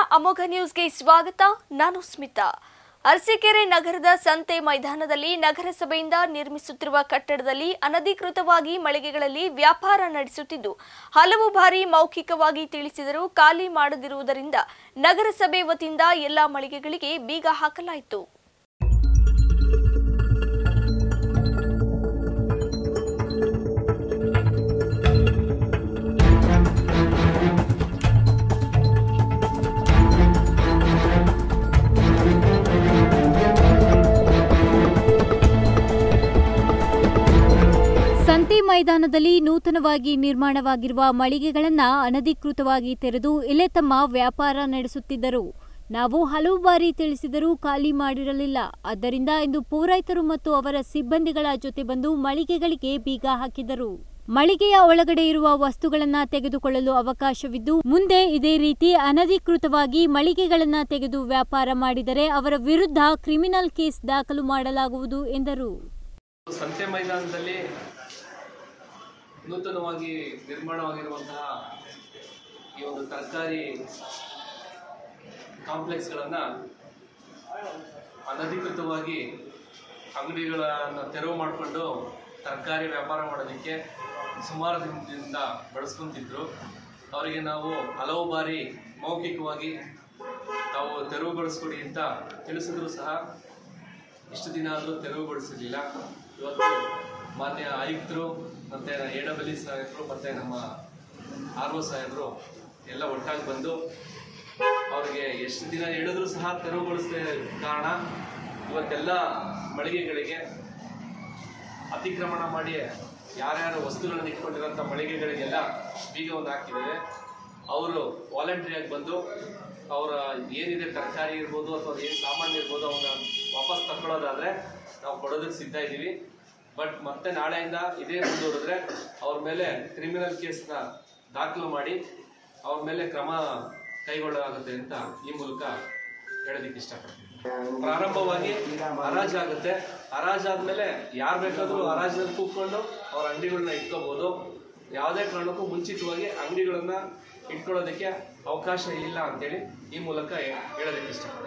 ಅಮೋಘ ನ್ಯೂಸ್ಗೆ ಸ್ವಾಗತ ನಾನು ಸ್ಮಿತಾ ಅರಸೀಕೆರೆ ನಗರದ ಸಂತೆ ಮೈದಾನದಲ್ಲಿ ನಗರಸಭೆಯಿಂದ ನಿರ್ಮಿಸುತ್ತಿರುವ ಕಟ್ಟಡದಲ್ಲಿ ಅನಧಿಕೃತವಾಗಿ ಮಳಿಗೆಗಳಲ್ಲಿ ವ್ಯಾಪಾರ ನಡೆಸುತ್ತಿದ್ದು ಹಲವು ಬಾರಿ ಮೌಖಿಕವಾಗಿ ತಿಳಿಸಿದರೂ ಖಾಲಿ ಮಾಡದಿರುವುದರಿಂದ ನಗರಸಭೆ ವತಿಯಿಂದ ಎಲ್ಲಾ ಮಳಿಗೆಗಳಿಗೆ ಬೀಗ ಹಾಕಲಾಯಿತು ಸಂತೆ ಮೈದಾನದಲ್ಲಿ ನೂತನವಾಗಿ ನಿರ್ಮಾಣವಾಗಿರುವ ಮಳಿಗೆಗಳನ್ನು ಅನಧಿಕೃತವಾಗಿ ತೆರೆದು ಇಲ್ಲೇ ತಮ್ಮ ವ್ಯಾಪಾರ ನಡೆಸುತ್ತಿದ್ದರು ನಾವು ಹಲವು ಬಾರಿ ತಿಳಿಸಿದರೂ ಖಾಲಿ ಮಾಡಿರಲಿಲ್ಲ ಆದ್ದರಿಂದ ಇಂದು ಪೂರೈತರು ಮತ್ತು ಅವರ ಸಿಬ್ಬಂದಿಗಳ ಜೊತೆ ಬಂದು ಮಳಿಗೆಗಳಿಗೆ ಬೀಗ ಹಾಕಿದರು ಮಳಿಗೆಯ ಒಳಗಡೆ ಇರುವ ವಸ್ತುಗಳನ್ನ ತೆಗೆದುಕೊಳ್ಳಲು ಅವಕಾಶವಿದ್ದು ಮುಂದೆ ಇದೇ ರೀತಿ ಅನಧಿಕೃತವಾಗಿ ಮಳಿಗೆಗಳನ್ನ ತೆಗೆದು ವ್ಯಾಪಾರ ಮಾಡಿದರೆ ಅವರ ವಿರುದ್ಧ ಕ್ರಿಮಿನಲ್ ಕೇಸ್ ದಾಖಲು ಮಾಡಲಾಗುವುದು ಎಂದರು ಸಂತೆ ಮೈದಾನದಲ್ಲಿ ನೂತನವಾಗಿ ನಿರ್ಮಾಣವಾಗಿರುವಂತಹ ಈ ಒಂದು ತರಕಾರಿ ಕಾಂಪ್ಲೆಕ್ಸ್ಗಳನ್ನು ಅನಧಿಕೃತವಾಗಿ ಅಂಗಡಿಗಳನ್ನು ತೆರವು ಮಾಡಿಕೊಂಡು ತರಕಾರಿ ವ್ಯಾಪಾರ ಮಾಡೋದಕ್ಕೆ ಸುಮಾರು ದಿನದಿಂದ ಬಳಸ್ಕೊಂತಿದ್ರು ಅವರಿಗೆ ನಾವು ಹಲವು ಬಾರಿ ಮೌಖಿಕವಾಗಿ ತಾವು ತೆರವುಗೊಳಿಸ್ಕೊಡಿ ಅಂತ ತಿಳಿಸಿದ್ರು ಸಹ ಇಷ್ಟು ದಿನ ಆದರೂ ತೆರವುಗೊಳಿಸಿರಲಿಲ್ಲ ಇವತ್ತು ಮಾನ್ಯ ಆಯುಕ್ತರು ಮತ್ತು ಎ ಡಬ್ಲ್ಯೂ ಸಾಹೇಬರು ಮತ್ತು ನಮ್ಮ ಆರ್ ಒ ಸಾಹೇಬರು ಎಲ್ಲ ಒಟ್ಟಾಗಿ ಬಂದು ಅವರಿಗೆ ಎಷ್ಟು ದಿನ ಹೇಳಿದ್ರು ಸಹ ತೆರವುಗೊಳಿಸದ ಕಾರಣ ಇವತ್ತೆಲ್ಲ ಮಳಿಗೆಗಳಿಗೆ ಅತಿಕ್ರಮಣ ಮಾಡಿ ಯಾರ್ಯಾರು ವಸ್ತುಗಳನ್ನು ಇಟ್ಕೊಂಡಿರೋಂಥ ಮಳಿಗೆಗಳಿಗೆಲ್ಲ ಬೀಗವನ್ನು ಹಾಕಿದ್ದಾರೆ ಅವರು ವಾಲಂಟ್ರಿಯಾಗಿ ಬಂದು ಅವರ ಏನಿದೆ ತರಕಾರಿ ಇರ್ಬೋದು ಅಥವಾ ಏನು ಸಾಮಾನು ಇರ್ಬೋದು ಅವನ್ನ ವಾಪಸ್ ತಗೊಳ್ಳೋದಾದ್ರೆ ನಾವು ಕೊಡೋದಕ್ಕೆ ಸಿದ್ಧ ಇದ್ದೀವಿ ಬಟ್ ಮತ್ತೆ ನಾಳೆಯಿಂದ ಇದೇ ಮುಂದುವರೆದ್ರೆ ಅವ್ರ ಮೇಲೆ ಕ್ರಿಮಿನಲ್ ಕೇಸ್ನ ದಾಖಲು ಮಾಡಿ ಅವ್ರ ಮೇಲೆ ಕ್ರಮ ಕೈಗೊಳ್ಳಲಾಗುತ್ತೆ ಅಂತ ಈ ಮೂಲಕ ಹೇಳೋದಕ್ಕೆ ಇಷ್ಟಪಡ್ತೀನಿ ಪ್ರಾರಂಭವಾಗಿ ಹರಾಜಾಗುತ್ತೆ ಹರಾಜಾದ್ಮೇಲೆ ಯಾರು ಬೇಕಾದರೂ ಹರಾಜಿನಲ್ಲಿ ಕೂತ್ಕೊಂಡು ಅವ್ರ ಅಂಗಡಿಗಳನ್ನ ಇಟ್ಕೋಬಹುದು ಯಾವುದೇ ಕಾರಣಕ್ಕೂ ಮುಂಚಿತವಾಗಿ ಅಂಗಡಿಗಳನ್ನ ಇಟ್ಕೊಳ್ಳೋದಕ್ಕೆ ಅವಕಾಶ ಇಲ್ಲ ಅಂತೇಳಿ ಈ ಮೂಲಕ ಹೇ- ಹೇಳೋದಕ್ಕೆ ಇಷ್ಟಪಡ್ತೀನಿ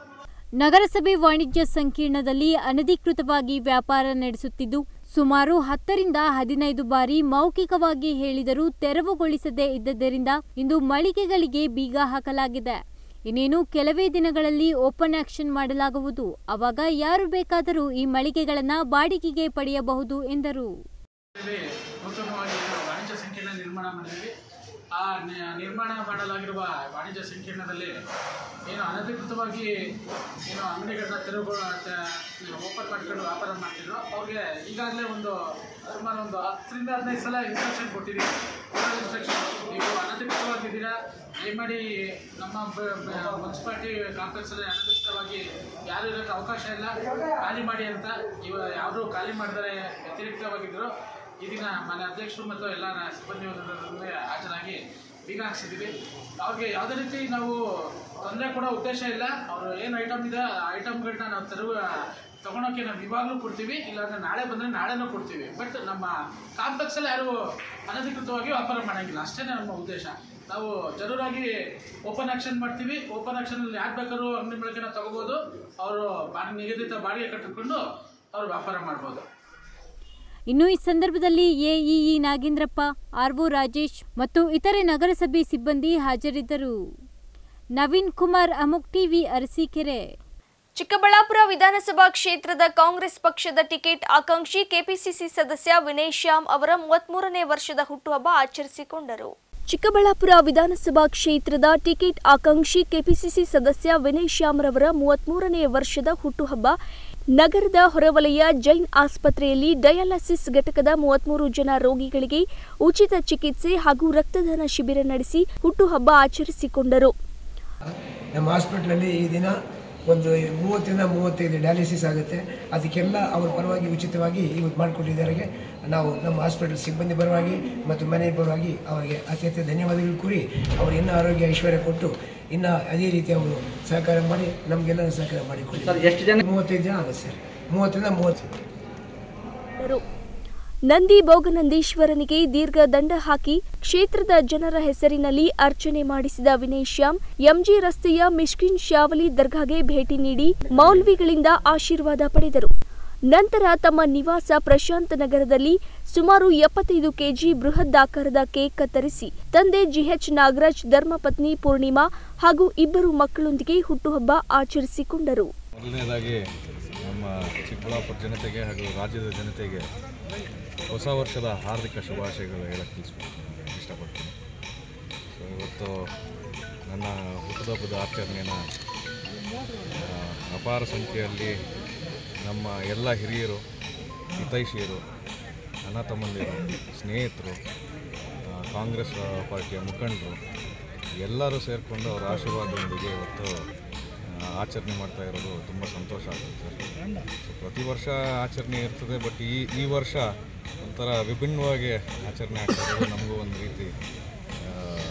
ನಗರಸಭೆ ವಾಣಿಜ್ಯ ಸಂಕೀರ್ಣದಲ್ಲಿ ಅನಧಿಕೃತವಾಗಿ ವ್ಯಾಪಾರ ನಡೆಸುತ್ತಿದ್ದು ಸುಮಾರು ಹತ್ತರಿಂದ ಹದಿನೈದು ಬಾರಿ ಮೌಖಿಕವಾಗಿ ಹೇಳಿದರೂ ತೆರವುಗೊಳಿಸದೇ ಇದ್ದದ್ದರಿಂದ ಇಂದು ಮಳಿಗೆಗಳಿಗೆ ಬೀಗ ಹಾಕಲಾಗಿದೆ ಇನ್ನೇನು ಕೆಲವೇ ದಿನಗಳಲ್ಲಿ ಓಪನ್ ಆಕ್ಷನ್ ಮಾಡಲಾಗುವುದು ಅವಾಗ ಯಾರು ಬೇಕಾದರೂ ಈ ಮಳಿಗೆಗಳನ್ನ ಬಾಡಿಗೆಗೆ ಪಡೆಯಬಹುದು ಎಂದರು ಇಲ್ಲಿ ನೂತನವಾಗಿ ಒಂದು ವಾಣಿಜ್ಯ ಸಂಕೀರ್ಣ ನಿರ್ಮಾಣ ಮಾಡಿದ್ವಿ ಆ ನಿ- ನಿರ್ಮಾಣ ಮಾಡಲಾಗಿರುವ ವಾಣಿಜ್ಯ ಸಂಕೀರ್ಣದಲ್ಲಿ ಏನು ಅನಧಿಕೃತವಾಗಿ ಏನು ಅಂಗಡಿಗಳನ್ನ ತೆರವುಗಳು ಓಪನ್ ಮಾಡ್ಕೊಂಡು ವ್ಯಾಪಾರ ಮಾಡ್ತಿದ್ರು ಅವ್ರಿಗೆ ಈಗಾಗಲೇ ಒಂದು ಸುಮಾರು ಒಂದು ಹತ್ತರಿಂದ ಹದಿನೈದು ಸಲ ಇನ್ಸ್ಟ್ರಕ್ಷನ್ ಕೊಟ್ಟಿದ್ದೀವಿ ಇನ್ಸ್ಟ್ರಕ್ಷನ್ ನೀವು ಅನಧಿಕೃತವಾಗಿದ್ದೀರಾ ದಯಮಾಡಿ ನಮ್ಮ ಮುನ್ಸಿಪಾಲಿಟಿ ಕಾಂಪ್ಲೆಕ್ಸಲ್ಲಿ ಅನಧಿಕೃತವಾಗಿ ಯಾರು ಇರೋಕ್ಕೆ ಅವಕಾಶ ಇಲ್ಲ ಖಾಲಿ ಮಾಡಿ ಅಂತ ಇವ ಯಾರು ಖಾಲಿ ಮಾಡಿದರೆ ವ್ಯತಿರಿಕ್ತವಾಗಿದ್ದರು ಈ ದಿನ ಮನೆ ಅಧ್ಯಕ್ಷರು ಮತ್ತು ಎಲ್ಲ ನ- ಸಿಬ್ಬಂದಿ ವರ್ಗದವರಿಗೆ ಹಾಜರಾಗಿ ಬೀಗ ಹಾಕ್ಸಿದ್ದೀವಿ ಅವ್ರಿಗೆ ಯಾವುದೇ ರೀತಿ ನಾವು ತೊಂದರೆ ಕೊಡೋ ಉದ್ದೇಶ ಇಲ್ಲ ಅವರು ಏನು ಐಟಮ್ ಇದೆ ಆ ಐಟಮ್ಗಳನ್ನ ನಾವು ತೆರವು ತಗೊಳಕ್ಕೆ ನಾವು ಇವಾಗಲೂ ಕೊಡ್ತೀವಿ ಇಲ್ಲಾಂದ್ರೆ ನಾಳೆ ಬಂದರೆ ನಾಳೆನೂ ಕೊಡ್ತೀವಿ ಬಟ್ ನಮ್ಮ ಕಾಂಪ್ಲೆಕ್ಸಲ್ಲಿ ಯಾರು ಅನಧಿಕೃತವಾಗಿ ವ್ಯಾಪಾರ ಮಾಡೋಂಗಿಲ್ಲ ಅಷ್ಟೇ ನಮ್ಮ ಉದ್ದೇಶ ನಾವು ಜರೂರಾಗಿ ಓಪನ್ ಆಕ್ಷನ್ ಮಾಡ್ತೀವಿ ಓಪನ್ ಆಕ್ಷನಲ್ಲಿ ಯಾರು ಬೇಕಾದ್ರೂ ಅಂಗಡಿ ಬೆಳಕಿನ ತಗೋಬೋದು ಅವರು ಬಾಡಿಗೆ ನಿಗದಿತ ಬಾಡಿಗೆ ಕಟ್ಟಿಕೊಂಡು ಅವರು ವ್ಯಾಪಾರ ಮಾಡ್ಬೋದು ಇನ್ನು ಈ ಸಂದರ್ಭದಲ್ಲಿ ಎಇಇ ನಾಗೇಂದ್ರಪ್ಪ ಆರ್ವೋ ರಾಜೇಶ್ ಮತ್ತು ಇತರೆ ನಗರಸಭೆ ಸಿಬ್ಬಂದಿ ಹಾಜರಿದ್ದರು ನವೀನ್ ಕುಮಾರ್ ಅಮುಕ್ ಟಿವಿ ಅರಸೀಕೆರೆ ಚಿಕ್ಕಬಳ್ಳಾಪುರ ವಿಧಾನಸಭಾ ಕ್ಷೇತ್ರದ ಕಾಂಗ್ರೆಸ್ ಪಕ್ಷದ ಟಿಕೆಟ್ ಆಕಾಂಕ್ಷಿ ಕೆಪಿಸಿಸಿ ಸದಸ್ಯ ವಿನಯ್ ಶ್ಯಾಮ್ ಅವರ ಮೂವತ್ಮೂರನೇ ವರ್ಷದ ಹುಟ್ಟುಹಬ್ಬ ಆಚರಿಸಿಕೊಂಡರು ಚಿಕ್ಕಬಳ್ಳಾಪುರ ವಿಧಾನಸಭಾ ಕ್ಷೇತ್ರದ ಟಿಕೆಟ್ ಆಕಾಂಕ್ಷಿ ಕೆಪಿಸಿಸಿ ಸದಸ್ಯ ವಿನಯ್ ಶ್ಯಾಮ್ ರವರ ಮೂವತ್ಮೂರನೇ ವರ್ಷದ ಹುಟ್ಟುಹಬ್ಬ ನಗರದ ಹೊರವಲಯ ಜೈನ್ ಆಸ್ಪತ್ರೆಯಲ್ಲಿ ಡಯಾಲಿಸಿಸ್ ಘಟಕದ ಮೂವತ್ಮೂರು ಜನ ರೋಗಿಗಳಿಗೆ ಉಚಿತ ಚಿಕಿತ್ಸೆ ಹಾಗೂ ರಕ್ತದಾನ ಶಿಬಿರ ನಡೆಸಿ ಹುಟ್ಟುಹಬ್ಬ ಆಚರಿಸಿಕೊಂಡರು ನಮ್ಮ ಹಾಸ್ಪಿಟ್ಲಲ್ಲಿ ಈ ದಿನ ಒಂದು ಮೂವತ್ತರಿಂದ ಮೂವತ್ತೈದು ಡಯಾಲಿಸಿಸ್ ಆಗುತ್ತೆ ಅದಕ್ಕೆಲ್ಲ ಅವ್ರ ಪರವಾಗಿ ಉಚಿತವಾಗಿ ಇವತ್ತು ಮಾಡಿಕೊಟ್ಟಿದ್ದಾರೆ ನಾವು ನಮ್ಮ ಹಾಸ್ಪಿಟಲ್ ಸಿಬ್ಬಂದಿ ಪರವಾಗಿ ಮತ್ತು ಮನೆ ಪರವಾಗಿ ಅವರಿಗೆ ಅತ್ಯಂತ ಧನ್ಯವಾದಗಳು ಕೂರಿ ಅವರು ಇನ್ನೂ ಆರೋಗ್ಯ ಐಶ್ವರ್ಯ ಕೊಟ್ಟು ಇನ್ನು ಅದೇ ರೀತಿ ಅವರು ಸಹಕಾರ ಮಾಡಿ ನಮಗೆಲ್ಲ ಸಹಕಾರ ಮಾಡಿಕೊಡಿ ಎಷ್ಟು ಜನ ಮೂವತ್ತೈದು ಜನ ಆಗುತ್ತೆ ಸರ್ ಮೂವತ್ತರಿಂದ ಮೂವತ್ತು ರು. ನಂದಿ ಭೋಗನಂದೀಶ್ವರನಿಗೆ ದೀರ್ಘ ದಂಡ ಹಾಕಿ ಕ್ಷೇತ್ರದ ಜನರ ಹೆಸರಿನಲ್ಲಿ ಅರ್ಚನೆ ಮಾಡಿಸಿದ ವಿನಯ್ ಶ್ಯಾಮ್ ಎಂಜಿ ರಸ್ತೆಯ ಮಿಷ್ಕಿನ್ ಶಾವಲಿ ದರ್ಗಾಗೆ ಭೇಟಿ ನೀಡಿ ಮೌಲ್ವಿಗಳಿಂದ ಆಶೀರ್ವಾದ ಪಡೆದರು ನಂತರ ತಮ್ಮ ನಿವಾಸ ಪ್ರಶಾಂತ್ ನಗರದಲ್ಲಿ ಸುಮಾರು ಎಪ್ಪತ್ತೈದು ಕೆಜಿ ಬೃಹದಾಕಾರದ ಕೇಕ್ ಕತ್ತರಿಸಿ ತಂದೆ ಜಿಎಚ್ ನಾಗರಾಜ್ ಧರ್ಮಪತ್ನಿ ಪೂರ್ಣಿಮಾ ಹಾಗೂ ಇಬ್ಬರು ಮಕ್ಕಳೊಂದಿಗೆ ಹುಟ್ಟುಹಬ್ಬ ಆಚರಿಸಿಕೊಂಡರು ಮೊದಲನೇದಾಗಿ ನಮ್ಮ ಚಿಕ್ಕಬಳ್ಳಾಪುರ ಜನತೆಗೆ ಹಾಗೂ ರಾಜ್ಯದ ಜನತೆಗೆ ಹೊಸ ವರ್ಷದ ಹಾರ್ದಿಕ ಶುಭಾಶಯಗಳು ಹೇಳಕ್ಕೆ ಇಸ್- ಇಷ್ಟಪಡ್ತೀನಿ ಸೊ ಇವತ್ತು ನನ್ನ ಹುಟ್ಟುಹಬ್ಬದ ಆಚರಣೆನ ಆ, ಅಪಾರ ಸಂಖ್ಯೆಯಲ್ಲಿ ನಮ್ಮ ಎಲ್ಲ ಹಿರಿಯರು ಹಿತೈಷಿಯರು ಅಣ್ಣ ತಮ್ಮಂದಿರು ಸ್ನೇಹಿತರು ಆ, ಕಾಂಗ್ರೆಸ್ ಪಾರ್ಟಿಯ ಮುಖಂಡರು ಎಲ್ಲರೂ ಸೇರಿಕೊಂಡು ಅವರ ಆಶೀರ್ವಾದದೊಂದಿಗೆ ಇವತ್ತು ಆ, ಆಚರಣೆ ಮಾಡ್ತಾ ಇರೋದು ತುಂಬ ಸಂತೋಷ ಆಗುತ್ತೆ ಸರ್ ಸೊ ಪ್ರತಿ ವರ್ಷ ಆಚರಣೆ ಇರ್ತದೆ ಬಟ್ ಈ ಈ ವರ್ಷ ಒಂಥರ ವಿಭಿನ್ನವಾಗಿ ಆಚರಣೆ ಆಗ್ತಾ ಇರೋದು ನಮಗೂ ಒಂದು ರೀತಿ ಆ,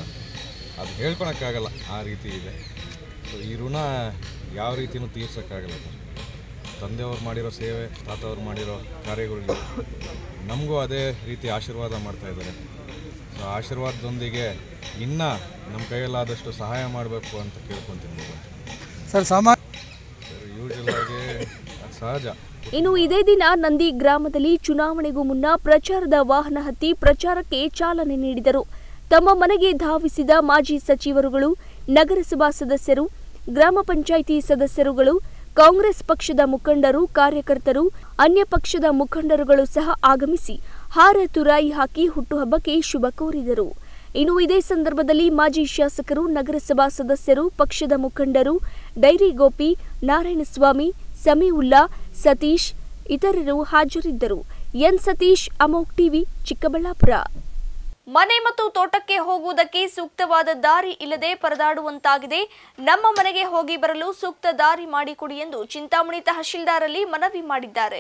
ಅದು ಹೇಳ್ಕೊಳಕ್ಕಾಗಲ್ಲ ಆ ರೀತಿ ಇದೆ ಸೊ ಈ ಋಣ ಯಾವ ರೀತಿಯೂ ತೀರ್ಸೋಕ್ಕಾಗಲ್ಲ ಸರ್ ತಂದೆಯವ್ರು ಮಾಡಿರೋ ಸೇವೆ ತಾತವ್ರು ಮಾಡಿರೋ ಕಾರ್ಯಗಳಿಗೆ ನಮಗೂ ಅದೇ ರೀತಿ ಆಶೀರ್ವಾದ ಮಾಡ್ತಾ ಇದ್ದಾರೆ ಸೊ ಆಶೀರ್ವಾದದೊಂದಿಗೆ ಇನ್ನೂ ನಮ್ಮ ಕೈಯಲ್ಲಾದಷ್ಟು ಸಹಾಯ ಮಾಡಬೇಕು ಅಂತ ಕೇಳ್ಕೊತೀನಿ ಭಗವಂತ. ಸರ್ ಸಾಮಾನ್ಯ ಸರ್ ಯೂಶಲ್ ಆಗಿ ಅದು ಸಹಜ ಇನ್ನು ಇದೇ ದಿನ ನಂದಿ ಗ್ರಾಮದಲ್ಲಿ ಚುನಾವಣೆಗೂ ಮುನ್ನ ಪ್ರಚಾರದ ವಾಹನ ಹತ್ತಿ ಪ್ರಚಾರಕ್ಕೆ ಚಾಲನೆ ನೀಡಿದರು ತಮ್ಮ ಮನೆಗೆ ಧಾವಿಸಿದ ಮಾಜಿ ಸಚಿವರುಗಳು ನಗರಸಭಾ ಸದಸ್ಯರು ಗ್ರಾಮ ಪಂಚಾಯಿತಿ ಸದಸ್ಯರುಗಳು ಕಾಂಗ್ರೆಸ್ ಪಕ್ಷದ ಮುಖಂಡರು ಕಾರ್ಯಕರ್ತರು ಅನ್ಯ ಪಕ್ಷದ ಮುಖಂಡರುಗಳು ಸಹ ಆಗಮಿಸಿ ಹಾರ ತುರಾಯಿ ಹಾಕಿ ಹುಟ್ಟುಹಬ್ಬಕ್ಕೆ ಶುಭ ಕೋರಿದರು ಇನ್ನು ಇದೇ ಸಂದರ್ಭದಲ್ಲಿ ಮಾಜಿ ಶಾಸಕರು ನಗರಸಭಾ ಸದಸ್ಯರು ಪಕ್ಷದ ಮುಖಂಡರು ಡೈರಿ ಗೋಪಿ ನಾರಾಯಣಸ್ವಾಮಿ ಸಮೀವುಲ್ಲಾ ಸತೀಶ್ ಇತರರು ಹಾಜರಿದ್ದರು ಎನ್ ಸತೀಶ್ ಅಮೋಕ್ ಟಿವಿ ಚಿಕ್ಕಬಳ್ಳಾಪುರ ಮನೆ ಮತ್ತು ತೋಟಕ್ಕೆ ಹೋಗುವುದಕ್ಕೆ ಸೂಕ್ತವಾದ ದಾರಿ ಇಲ್ಲದೆ ಪರದಾಡುವಂತಾಗಿದೆ ನಮ್ಮ ಮನೆಗೆ ಹೋಗಿ ಬರಲು ಸೂಕ್ತ ದಾರಿ ಮಾಡಿಕೊಡಿ ಎಂದು ಚಿಂತಾಮಣಿ ತಹಶೀಲ್ದಾರಲ್ಲಿ ಮನವಿ ಮಾಡಿದ್ದಾರೆ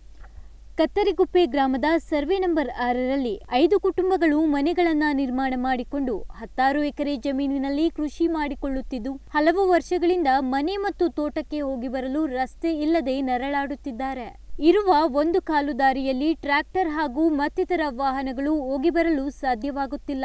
ಕತ್ತರಿಗುಪ್ಪೆ ಗ್ರಾಮದ ಸರ್ವೆ ನಂಬರ್ ಆರರಲ್ಲಿ ಐದು ಕುಟುಂಬಗಳು ಮನೆಗಳನ್ನ ನಿರ್ಮಾಣ ಮಾಡಿಕೊಂಡು ಹತ್ತಾರು ಎಕರೆ ಜಮೀನಿನಲ್ಲಿ ಕೃಷಿ ಮಾಡಿಕೊಳ್ಳುತ್ತಿದ್ದು ಹಲವು ವರ್ಷಗಳಿಂದ ಮನೆ ಮತ್ತು ತೋಟಕ್ಕೆ ಹೋಗಿ ಬರಲು ರಸ್ತೆ ಇಲ್ಲದೆ ನರಳಾಡುತ್ತಿದ್ದಾರೆ ಇರುವ ಒಂದು ಕಾಲು ದಾರಿಯಲ್ಲಿ ಟ್ರ್ಯಾಕ್ಟರ್ ಹಾಗೂ ಮತ್ತಿತರ ವಾಹನಗಳು ಹೋಗಿ ಬರಲು ಸಾಧ್ಯವಾಗುತ್ತಿಲ್ಲ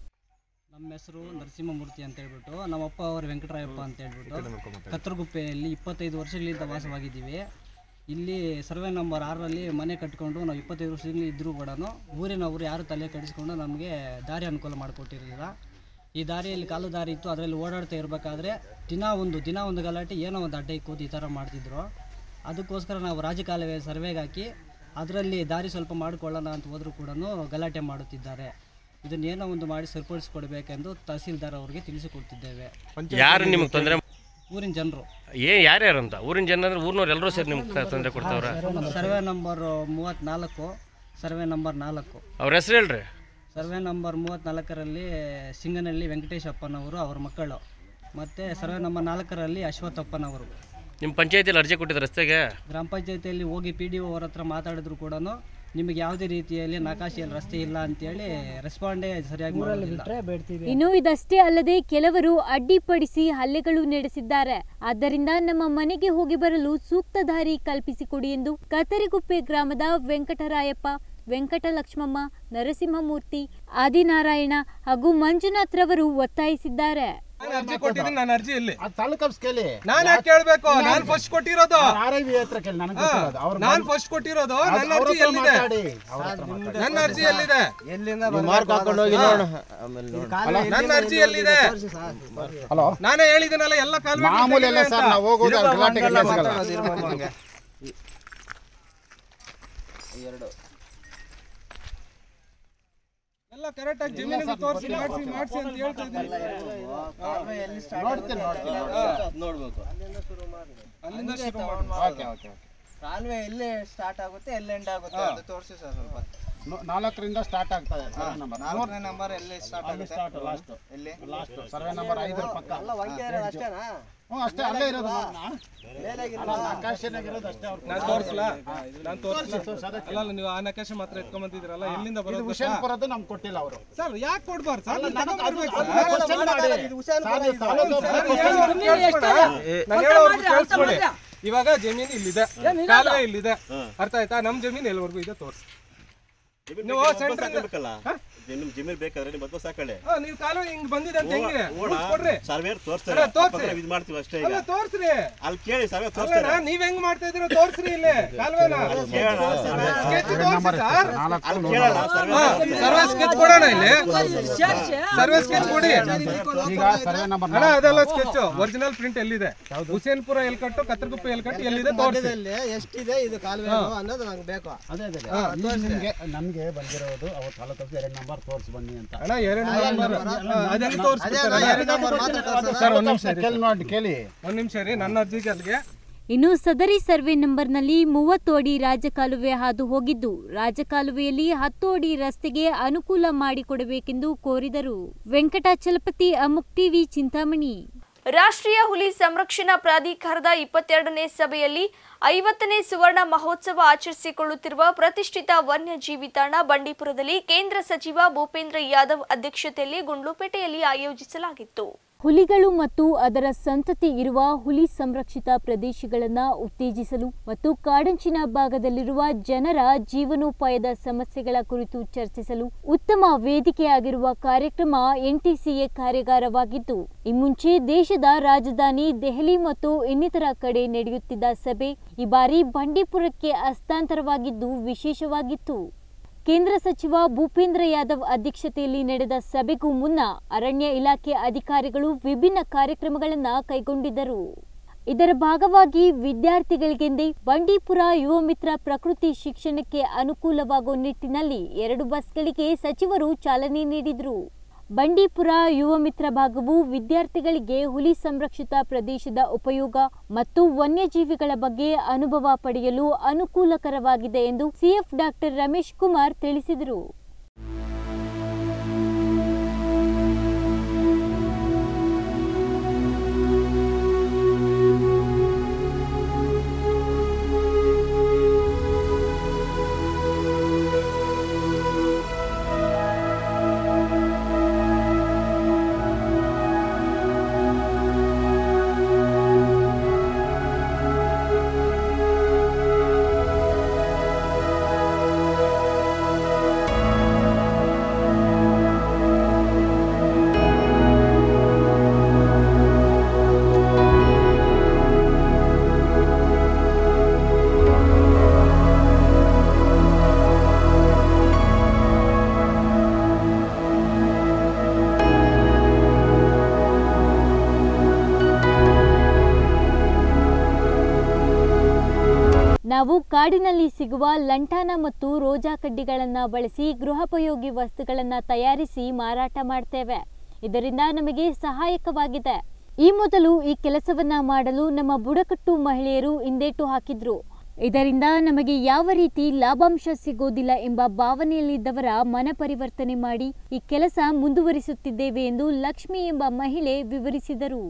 ನಮ್ಮ ಹೆಸರು ನರಸಿಂಹಮೂರ್ತಿ ಅಂತ ಹೇಳ್ಬಿಟ್ಟು ನಮ್ಮಪ್ಪ ಅವರು ವೆಂಕಟರಾಯಪ್ಪ ಅಂತ ಹೇಳ್ಬಿಟ್ಟು ಕತ್ತರಗುಪ್ಪೆಯಲ್ಲಿ ಇಪ್ಪತ್ತೈದು ವರ್ಷಗಳಿಂದ ವಾಸವಾಗಿದ್ದೀವಿ ಇಲ್ಲಿ ಸರ್ವೆ ನಂಬರ್ ಆರರಲ್ಲಿ ಮನೆ ಕಟ್ಕೊಂಡು ನಾವು ಇಪ್ಪತ್ತೈದು ವರ್ಷದಿಂದ ಇದ್ದರೂ ಕೂಡ ಊರಿನವರು ಯಾರು ತಲೆ ಕೆಡಿಸ್ಕೊಂಡು ನಮಗೆ ದಾರಿ ಅನುಕೂಲ ಮಾಡಿಕೊಟ್ಟಿರಲಿಲ್ಲ ಈ ದಾರಿಯಲ್ಲಿ ಕಾಲು ದಾರಿ ಇತ್ತು ಅದರಲ್ಲಿ ಓಡಾಡ್ತಾ ಇರಬೇಕಾದ್ರೆ ದಿನ ಒಂದು ದಿನ ಒಂದು ಗಲಾಟೆ ಏನೋ ಒಂದು ಅಡ್ಡ ಕೂತು ಈ ಥರ ಮಾಡ್ತಿದ್ರು ಅದಕ್ಕೋಸ್ಕರ ನಾವು ರಾಜಕಾಲುವೆ ಸರ್ವೆಗೆ ಹಾಕಿ ಅದರಲ್ಲಿ ದಾರಿ ಸ್ವಲ್ಪ ಮಾಡಿಕೊಳ್ಳೋಣ ಅಂತ ಹೋದರೂ ಕೂಡ ಗಲಾಟೆ ಮಾಡುತ್ತಿದ್ದಾರೆ ಇದನ್ನೇನೋ ಒಂದು ಮಾಡಿ ಸರಿಪಡಿಸಿಕೊಡ್ಬೇಕೆಂದು ತಹಸೀಲ್ದಾರ್ ಅವರಿಗೆ ತಿಳಿಸಿಕೊಡ್ತಿದ್ದೇವೆ ಯಾರು ನಿಮ್ಗೆ ತೊಂದರೆ ಊರಿನ ಜನರು ಏ ಯಾರ್ಯಾರು ಅಂತ ಊರಿನ ಜನ ಅಂದ್ರೆ ಊರಿನವ್ರು ಎಲ್ಲರೂ ಸೇರಿ ನಿಮ್ಗೆ ತೊಂದರೆ ಕೊಡ್ತಾವ್ರ ಸರ್ವೆ ನಂಬರ್ ಮೂವತ್ತ್ನಾಲ್ಕು ಸರ್ವೆ ನಂಬರ್ ನಾಲ್ಕು ಅವ್ರ ಹೆಸರು ಹೇಳ್ರಿ ಸರ್ವೆ ನಂಬರ್ ಮೂವತ್ತ್ನಾಲ್ಕರಲ್ಲಿ ಸಿಂಗನಹಳ್ಳಿ ವೆಂಕಟೇಶಪ್ಪನವರು ಅವ್ರ ಮಕ್ಕಳು ಮತ್ತು ಸರ್ವೆ ನಂಬರ್ ನಾಲ್ಕರಲ್ಲಿ ಅಶ್ವತ್ಥಪ್ಪನವರು ನಿಮ್ಮ ಪಂಚಾಯತಿಯಲ್ಲಿ ಅರ್ಜಿ ಕೊಟ್ಟಿದ್ದ ರಸ್ತೆಗೆ ಗ್ರಾಮ ಪಂಚಾಯತಿಯಲ್ಲಿ ಹೋಗಿ ಪಿ ಡಿ ಒ ಅವ್ರ ಹತ್ರ ಮಾತಾಡಿದ್ರು ಕೂಡ ನಿಮಗೆ ಯಾವುದೇ ರೀತಿಯಲ್ಲಿ ನಕಾಶೆಯಲ್ಲಿ ರಸ್ತೆ ಇಲ್ಲ ಅಂತೇಳಿ ರೆಸ್ಪಾಂಡೇ ಸರಿಯಾಗಿ ಮಾಡೋದಿಲ್ಲ ಇನ್ನು ಇದಷ್ಟೇ ಅಲ್ಲದೆ ಕೆಲವರು ಅಡ್ಡಿಪಡಿಸಿ ಹಲ್ಲೆಗಳು ನಡೆಸಿದ್ದಾರೆ ಆದ್ದರಿಂದ ನಮ್ಮ ಮನೆಗೆ ಹೋಗಿ ಬರಲು ಸೂಕ್ತ ದಾರಿ ಕಲ್ಪಿಸಿಕೊಡಿ ಎಂದು ಕತ್ತರಿಗುಪ್ಪೆ ಗ್ರಾಮದ ವೆಂಕಟರಾಯಪ್ಪ ವೆಂಕಟಲಕ್ಷ್ಮಮ್ಮ ನರಸಿಂಹಮೂರ್ತಿ ಆದಿನಾರಾಯಣ ಹಾಗೂ ಮಂಜುನಾಥ್ ರವರು ಒತ್ತಾಯಿಸಿದ್ದಾರೆ ಅರ್ಜಿ ಕೊಟ್ಟಿದ್ದೀನಿ ನಾನು ಅರ್ಜಿ ಇಲ್ಲಿ ತಾಲೂಕ್ ಆಫೀಸ್ ಕೇಳಿ ನಾನು ಯಾಕೆ ಕೇಳ್ಬೇಕು ನಾನು ಫಸ್ಟ್ ಕೊಟ್ಟಿರೋದು ಆರ್ ಐ ವಿ ಹತ್ರ ಕೇಳಿ ನನಗೆ ಗೊತ್ತಿರೋದು ಅವ್ರು ನಾನು ಫಸ್ಟ್ ಕೊಟ್ಟಿರೋದು ನನ್ನ ಅವ್ರ ಅರ್ಜಿ ಹತ್ರ ಎಲ್ಲಿದೆ ಮಾತಾಡಿ ಅವ್ರ ಹತ್ರ ಮಾತಾಡಿ. ನನ್ನ ಅರ್ಜಿ ಎಲ್ಲಿದೆ ಮಾರ್ಕ್ ಹಾಕೊಂಡು ಹೋಗಿ ನೋಡೋಣ ನನ್ನ ಅರ್ಜಿ ಎಲ್ಲಿದೆ ಹಲೋ ನಾನೇ ಹೇಳಿದ್ದೀನಲ್ಲ ಎಲ್ಲ ಕಾಲ್ ಮಾಮೂಲಿ ಎಲ್ಲ ಸರ್ ನಾವು ಹೋಗೋದು ಅವ್ರ ಗಲಾಟೆಗೆ ಸಿಗಲ್ಲ. ಎಲ್ಲ ಕರೆಕ್ಟ್ ಆಗಿ ಜಮೀನಿಗೆ ತೋರಿಸಿ ಮಾಡಿಸಿ ಮಾಡಿಸಿ ಅಂತ ಹೇಳ್ತಾ ಇದ್ದೀನಿ ನೋಡ್ತೀನಿ ನೋಡ್ತೀನಿ ಅಲ್ಲಿಂದ ಶುರು ಮಾಡಿ ಓಕೆ ಓಕೆ ಓಕೆ ಕಾಲುವೆ ಎಲ್ಲಿ ಸ್ಟಾರ್ಟ್ ಆಗುತ್ತೆ ಎಲ್ಲಿ ಎಂಡ್ ಆಗುತ್ತೆ ಅದು ತೋರಿಸಿ ಸರ್ ಸ್ವಲ್ಪ ನೋ- ನಾಲ್ಕರಿಂದ ಸ್ಟಾರ್ಟ್ ಆಗ್ತದೆ ಸರ್ವೆ ನಂಬರ್ ನಾಲ್ಕನೇ ನಂಬರ್ ಎಲ್ಲಿ ಸ್ಟಾರ್ಟ್ ಅಲ್ಲಿ ಆಗುತ್ತೆ ಸ್ಟಾರ್ಟ್ ಲಾಸ್ಟ್ ಎಲ್ಲಿ ಲಾಸ್ಟ್ ಸರ್ವೆ ನಂಬರ್ ಐದರ ಪಕ್ಕ ಅಷ್ಟೇನಾ ಹ್ಞೂ ಅಷ್ಟೇ ಅಲ್ಲೇ ಇರೋದು ಅಲ್ಲ, ಆಕಾಶನಾಗಿರೋದು ಅಷ್ಟೇ ಅವ್ರ ನಾನು ತೋರಿಸ್ಲಾ ನಾನು ತೋರಿಸ್ಲಾ ಅಲ್ಲ ಅಲ್ಲ, ನೀವು ಆ ನಕಾಶೆ ಮಾತ್ರ ಎತ್ಕೊಂಡ್ ಬಂದಿದ್ದೀರಲ್ಲ ಎಲ್ಲಿಂದ ಇದು ಬರೋದು ಹುಷೇನ್ಪುರದ್ದು ನಮ್ಗೆ ಕೊಟ್ಟಿಲ್ಲ ಅವರು ಸರ್ ಯಾಕೆ ಕೊಡ್ಬಾರ್ದು ಸರ್ ನೀವು ನನಗೆ ಅದು- ತಗೊಂಡ್ಬರ್ಬೇಕು ಅದನ್ನ ಸರ್. question ಮಾಡಿ. ಸರ್, ಇದು ತಾಲೂಕು ಸರ್, ಆಫೀಸ್ ಹೇಳೋರ್ನ ಕೇಳಿಸ್ಕೊಳ್ಳಿ. ನಾನು ಹೇಳೋರ್ನ ಕೇಳಿಸ್ಕೊಳ್ಳಿ. ಇವಾಗ ಜಮೀನು ಇಲ್ಲಿದೆ ಕಾಲುವೆ ಇಲ್ಲಿದೆ ಅರ್ಥ ಆಯ್ತಾ ನಮ್ ಜಮೀನು ಎಲ್ಲಿವರೆಗೂ ಇದೆ ತೋರಿಸಿ ನೀವು ಸೆಂಟ್ರಿಂದ ನಿಮ್ ಜಮೀನ್ ಬೇಕಾದ್ರೆ ನೀವು ಬದ್ದು ಸಾಕಳೆ ಆ, ನೀವು ಕಾಲು ಹಿಂಗ್ ಬಂದಿದೆ ಅಂತ ಹೆಂಗೆ ಓಡ ರೂಲ್ಸ್ ಕೊಡ್ರಿ ಸರ್ವೇರ್ ಅಲ್ಲ, ತೋರಿಸ್ತಾರೆ ತೋರ್ಸಿ. ಇದು ಮಾಡ್ತೀವಿ ಅಷ್ಟೇ ಅಲ್ಲ ಈಗ ತೋರ್ಸ್ರಿ ಅಲ್ಲಿ ಕೇಳಿ ಸರ್ವೆ ಅಲ್ಲ ತೋರಿಸ್ತಾರೆ ನೀವ್ ಹೆಂಗ್ ಮಾಡ್ತಾ ಇದೀರೋ ತೋರ್ಸ್ರಿ ಇಲ್ಲಿ ಕಾಲುವೆನ ಸ್ಕೆಚ್ ತೋರ್ಸಿ ಸರ್ ಅಲ್ಲಿ ಕೇಳಲ್ಲ ಸರ್ವೆ ಸರ್ವೆ ಸ್ಕೆಚ್ ಕೊಡೋಣ ಇಲ್ಲಿ ಸರ್ವೆ ಸ್ಕೆಚ್ ಕೊಡಿ ಈಗ ಸರ್ವೆ ನಂಬರ್ ಅಣ್ಣ ಅದೆಲ್ಲ ಸ್ಕೆಚ್ ಒರಿಜಿನಲ್ ಪ್ರಿಂಟ್ ಎಲ್ಲಿದೆ ಹುಸೇನ್ಪುರ ಎಲ್ ಕಟ್ಟು ಕತ್ರಗುಪ್ಪೆ ಎಲ್ ಕಟ್ಟು ಎಲ್ಲಿದೆ ತೋರಿಸಿ ಮಧ್ಯದಲ್ಲಿ ಎಷ್ಟಿದೆ ಇದು ಕಾಲುವೆ ಅನ್ನೋದು ನಂಗೆ ಬೇಕು ಅದೇ ಅದೇ ಈಗ ನಿಮ್ಗೆ ನಮ್ಗೆ ಬಂದಿರೋದು ಅವತ್ತು ತಾಲೂಕು ಎರಡು ನಂಬರ್ ತೋರಿಸಿ ಬನ್ನಿ ಅಂತ ಅಣ್ಣ ಎರಡು ನಂಬರ್ ಅದೆಲ್ಲ ಅದೇ ತೋರಿಸ್ಬಿಡ್ತಾರೆ ಎರಡು ನಂಬರ್ ಮಾತ್ರ ತೋರ್ಸೋದು. ಸರ್ ಒಂದ್ ನಿಮಿಷ ಇರಿ ಕೇಳಿ ನೋಡಿ ಕೇಳಿ ಒಂದ್ ನಿಮಿಷ ರೀ ನನ್ನ ಅರ್ಜಿಗೆ ಅಲ್ಲಿಗೆ ಇನ್ನು ಸದರಿ ಸರ್ವೆ ನಂಬರ್ನಲ್ಲಿ ಮೂವತ್ತು ಅಡಿ ರಾಜಕಾಲುವೆ ಹಾದು ಹೋಗಿದ್ದು ರಾಜಕಾಲುವೆಯಲ್ಲಿ ಹತ್ತು ಅಡಿ ರಸ್ತೆಗೆ ಅನುಕೂಲ ಮಾಡಿಕೊಡಬೇಕೆಂದು ಕೋರಿದರು ವೆಂಕಟಾಚಲಪತಿ ಅಮುಕ್ ಟಿವಿ ಚಿಂತಾಮಣಿ ರಾಷ್ಟ್ರೀಯ ಹುಲಿ ಸಂರಕ್ಷಣಾ ಪ್ರಾಧಿಕಾರದ ಇಪ್ಪತ್ತೆರಡನೇ ಸಭೆಯಲ್ಲಿ ಐವತ್ತನೇ ಸುವರ್ಣ ಮಹೋತ್ಸವ ಆಚರಿಸಿಕೊಳ್ಳುತ್ತಿರುವ ಪ್ರತಿಷ್ಠಿತ ವನ್ಯಜೀವಿ ತಾಣ ಬಂಡೀಪುರದಲ್ಲಿ ಕೇಂದ್ರ ಸಚಿವ ಭೂಪೇಂದ್ರ ಯಾದವ್ ಅಧ್ಯಕ್ಷತೆಯಲ್ಲಿ ಗುಂಡ್ಲುಪೇಟೆಯಲ್ಲಿ ಆಯೋಜಿಸಲಾಗಿತ್ತು ಹುಲಿಗಳು ಮತ್ತು ಅದರ ಸಂತತಿ ಇರುವ ಹುಲಿ ಸಂರಕ್ಷಿತ ಪ್ರದೇಶಗಳನ್ನು ಉತ್ತೇಜಿಸಲು ಮತ್ತು ಕಾಡಂಚಿನ ಭಾಗದಲ್ಲಿರುವ ಜನರ ಜೀವನೋಪಾಯದ ಸಮಸ್ಯೆಗಳ ಕುರಿತು ಚರ್ಚಿಸಲು ಉತ್ತಮ ವೇದಿಕೆಯಾಗಿರುವ ಕಾರ್ಯಕ್ರಮ ಎನ್ಟಿಸಿಎ ಕಾರ್ಯಾಗಾರವಾಗಿದ್ದು ಈ ಮುಂಚೆ ದೇಶದ ರಾಜಧಾನಿ ದೆಹಲಿ ಮತ್ತು ಇನ್ನಿತರ ಕಡೆ ನಡೆಯುತ್ತಿದ್ದ ಸಭೆ ಈ ಬಾರಿ ಬಂಡೀಪುರಕ್ಕೆ ಹಸ್ತಾಂತರವಾಗಿದ್ದು ವಿಶೇಷವಾಗಿತ್ತು ಕೇಂದ್ರ ಸಚಿವ ಭೂಪೇಂದ್ರ ಯಾದವ್ ಅಧ್ಯಕ್ಷತೆಯಲ್ಲಿ ನಡೆದ ಸಭೆಗೂ ಮುನ್ನ ಅರಣ್ಯ ಇಲಾಖೆ ಅಧಿಕಾರಿಗಳು ವಿಭಿನ್ನ ಕಾರ್ಯಕ್ರಮಗಳನ್ನು ಕೈಗೊಂಡಿದ್ದರು ಇದರ ಭಾಗವಾಗಿ ವಿದ್ಯಾರ್ಥಿಗಳಿಗೆಂದೇ ಬಂಡೀಪುರ ಯುವ ಮಿತ್ರ ಪ್ರಕೃತಿ ಶಿಕ್ಷಣಕ್ಕೆ ಅನುಕೂಲವಾಗುವ ನಿಟ್ಟಿನಲ್ಲಿ ಎರಡು ಬಸ್ಗಳಿಗೆ ಸಚಿವರು ಚಾಲನೆ ನೀಡಿದರು ಬಂಡೀಪುರ ಯುವ ಮಿತ್ರ ಭಾಗವು ವಿದ್ಯಾರ್ಥಿಗಳಿಗೆ ಹುಲಿ ಸಂರಕ್ಷಿತ ಪ್ರದೇಶದ ಉಪಯೋಗ ಮತ್ತು ವನ್ಯಜೀವಿಗಳ ಬಗ್ಗೆ ಅನುಭವ ಪಡೆಯಲು ಅನುಕೂಲಕರವಾಗಿದೆ ಎಂದು ಸಿಎಫ್ ಡಾಕ್ಟರ್ ರಮೇಶ್ ಕುಮಾರ್ ತಿಳಿಸಿದರು ನಾವು ಕಾಡಿನಲ್ಲಿ ಸಿಗುವ ಲಂಟಾನ ಮತ್ತು ರೋಜಾ ಕಡ್ಡಿಗಳನ್ನು ಬಳಸಿ ಗೃಹೋಪಯೋಗಿ ವಸ್ತುಗಳನ್ನು ತಯಾರಿಸಿ ಮಾರಾಟ ಮಾಡ್ತೇವೆ ಇದರಿಂದ ನಮಗೆ ಸಹಾಯಕವಾಗಿದೆ ಈ ಮೊದಲು ಈ ಕೆಲಸವನ್ನ ಮಾಡಲು ನಮ್ಮ ಬುಡಕಟ್ಟು ಮಹಿಳೆಯರು ಹಿಂದೇಟು ಹಾಕಿದ್ರು ಇದರಿಂದ ನಮಗೆ ಯಾವ ರೀತಿ ಲಾಭಾಂಶ ಸಿಗೋದಿಲ್ಲ ಎಂಬ ಭಾವನೆಯಲ್ಲಿದ್ದವರ ಮನ ಪರಿವರ್ತನೆ ಮಾಡಿ ಈ ಕೆಲಸ ಮುಂದುವರಿಸುತ್ತಿದ್ದೇವೆ ಎಂದು ಲಕ್ಷ್ಮಿ ಎಂಬ ಮಹಿಳೆ ವಿವರಿಸಿದರು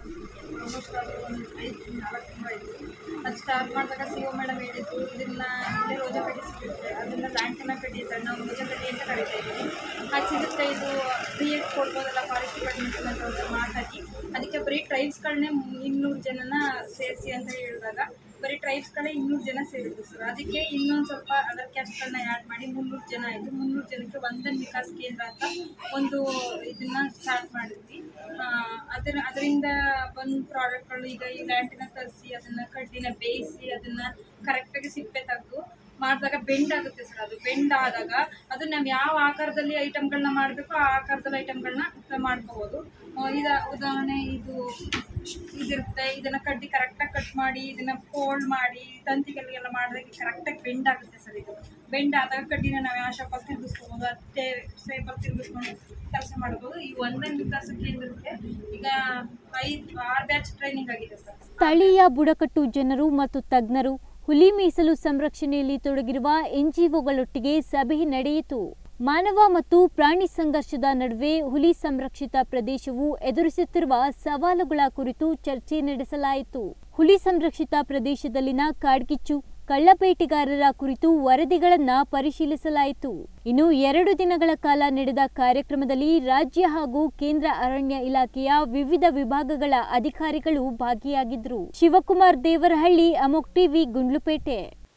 ಅದು ಸ್ಟಾರ್ಟ್ ಮಾಡಿದಾಗ ಸಿ ಒ ಮೇಡಮ್ ಹೇಳಿದ್ರು ಇದನ್ನ ಇಲ್ಲೇ ರೋಜಾ ಕಡ್ಡಿ ಸಿಗುತ್ತೆ ಅದನ್ನ ಲ್ಯಾಂಟನ ಕಡ್ಡಿ ಅಂತ ನಾವು ರೋಜಾ ಕಡ್ಡಿ ಅಂತ ಕರಿತಾ ಇದ್ದೀವಿ ಅದು ಸಿಗುತ್ತೆ ಇದು ಬಿ ಎಡ್ ಕೊಡ್ಬೋದಲ್ಲ ಫಾರೆಸ್ಟ್ ಡಿಪಾರ್ಟ್ಮೆಂಟ್ ಅಂತ ಮಾತಾಡಿ ಅದಕ್ಕೆ ಬರೀ ಟ್ರೈಬ್ಸ್ಗಳನ್ನೇ ಇನ್ನೂರು ಜನನ ಸೇರಿಸಿ ಅಂತ ಹೇಳಿದಾಗ ಬರೀ ಟ್ರೈಬ್ಸ್ಗಳೇ ಇನ್ನೂರು ಜನ ಸೇರಿದ್ರು ಸರ್ ಅದಕ್ಕೆ ಇನ್ನೊಂದು ಸ್ವಲ್ಪ ಅದರ್ ಕ್ಯಾಸ್ಟ್ಗಳನ್ನ ಆ್ಯಡ್ ಮಾಡಿ ಮುನ್ನೂರು ಜನ ಆಯಿತು ಮುನ್ನೂರು ಜನಕ್ಕೆ ವಂದನ್ ವಿಕಾಸ್ ಕೇಂದ್ರ ಅಂತ ಒಂದು ಇದನ್ನ ಸ್ಟಾರ್ಟ್ ಮಾಡಿದ್ವಿ ಆ, ಅದರ ಅದರಿಂದ ಬಂದ ಪ್ರಾಡಕ್ಟ್ಗಳು ಈಗ ಈ ಲ್ಯಾಂಟಿನ ತರಿಸಿ ಅದನ್ನ ಕಡ್ಡಿನ ಬೇಯಿಸಿ ಅದನ್ನ ಕರೆಕ್ಟಾಗಿ ಸಿಪ್ಪೆ ತೆಗೆದು ಮಾಡಿದಾಗ ಬೆಂಡ್ ಆಗುತ್ತೆ ಸರ್ ಅದು ಬೆಂಡ್ ಆದಾಗ ಅದು ನಾವು ಯಾವ ಆಕಾರದಲ್ಲಿ ಐಟಮ್ಗಳನ್ನ ಮಾಡಬೇಕು ಆ ಆಕಾರದಲ್ಲಿ ಐಟಮ್ಗಳನ್ನ ಮಾಡ್ಕೋಬೋದು ಆ, ಇದ ಉದಾಹರಣೆ ಇದು ಇದಿರುತ್ತೆ ಇದನ್ನ ಕಡ್ಡಿ ಕರೆಕ್ಟಾಗಿ ಕಟ್ ಮಾಡಿ ಇದನ್ನ ಫೋಲ್ಡ್ ಮಾಡಿ ತಂತಿಗಳಿಗೆಲ್ಲ ಮಾಡಿದಾಗ ಕರೆಕ್ಟಾಗಿ ಬೆಂಡ್ ಆಗುತ್ತೆ ಸರ್ ಇದು ಬೆಂಡ್ ಆದಾಗ ಕಡ್ಡಿನ ನಾವು ಯಾವ ಶಾಪಲ್ಲಿ ತಿರುಗಿಸ್ಕೋಬೋದು ಅದೇ ಸೇಪಲ್ಲಿ ತಿರುಗಿಸ್ಕೊಂಡು ಕೆಲಸ ಮಾಡ್ಬೋದು ಈ ಒಂದನೇ ವಿಕಾಸ ಕೇಂದ್ರಕ್ಕೆ ಈಗ ಐದು ಆರು ಬ್ಯಾಚ್ ಟ್ರೈನಿಂಗ್ ಆಗಿದೆ ಸರ್ ಸ್ಥಳೀಯ ಬುಡಕಟ್ಟು ಜನರು ಮತ್ತು ತಜ್ಞರು ಹುಲಿ ಮೀಸಲು ಸಂರಕ್ಷಣೆಯಲ್ಲಿ ತೊಡಗಿರುವ ಎನ್ಜಿಒಗಳೊಟ್ಟಿಗೆ ಸಭೆ ನಡೆಯಿತು ಮಾನವ ಮತ್ತು ಪ್ರಾಣಿ ಸಂಘರ್ಷದ ನಡುವೆ ಹುಲಿ ಸಂರಕ್ಷಿತ ಪ್ರದೇಶವು ಎದುರಿಸುತ್ತಿರುವ ಸವಾಲುಗಳ ಕುರಿತು ಚರ್ಚೆ ನಡೆಸಲಾಯಿತು ಹುಲಿ ಸಂರಕ್ಷಿತ ಪ್ರದೇಶದಲ್ಲಿನ ಕಾಡ್ಗಿಚ್ಚು ಕಳ್ಳಬೇಟೆಗಾರರ ಕುರಿತು ವರದಿಗಳನ್ನು ಪರಿಶೀಲಿಸಲಾಯಿತು ಇನ್ನು ಎರಡು ದಿನಗಳ ಕಾಲ ನಡೆದ ಕಾರ್ಯಕ್ರಮದಲ್ಲಿ ರಾಜ್ಯ ಹಾಗೂ ಕೇಂದ್ರ ಅರಣ್ಯ ಇಲಾಖೆಯ ವಿವಿಧ ವಿಭಾಗಗಳ ಅಧಿಕಾರಿಗಳು ಭಾಗಿಯಾಗಿದ್ದರು ಶಿವಕುಮಾರ್ ದೇವರಹಳ್ಳಿ ಅಮೋಕ್ ಟಿವಿ ಗುಂಡ್ಲುಪೇಟೆ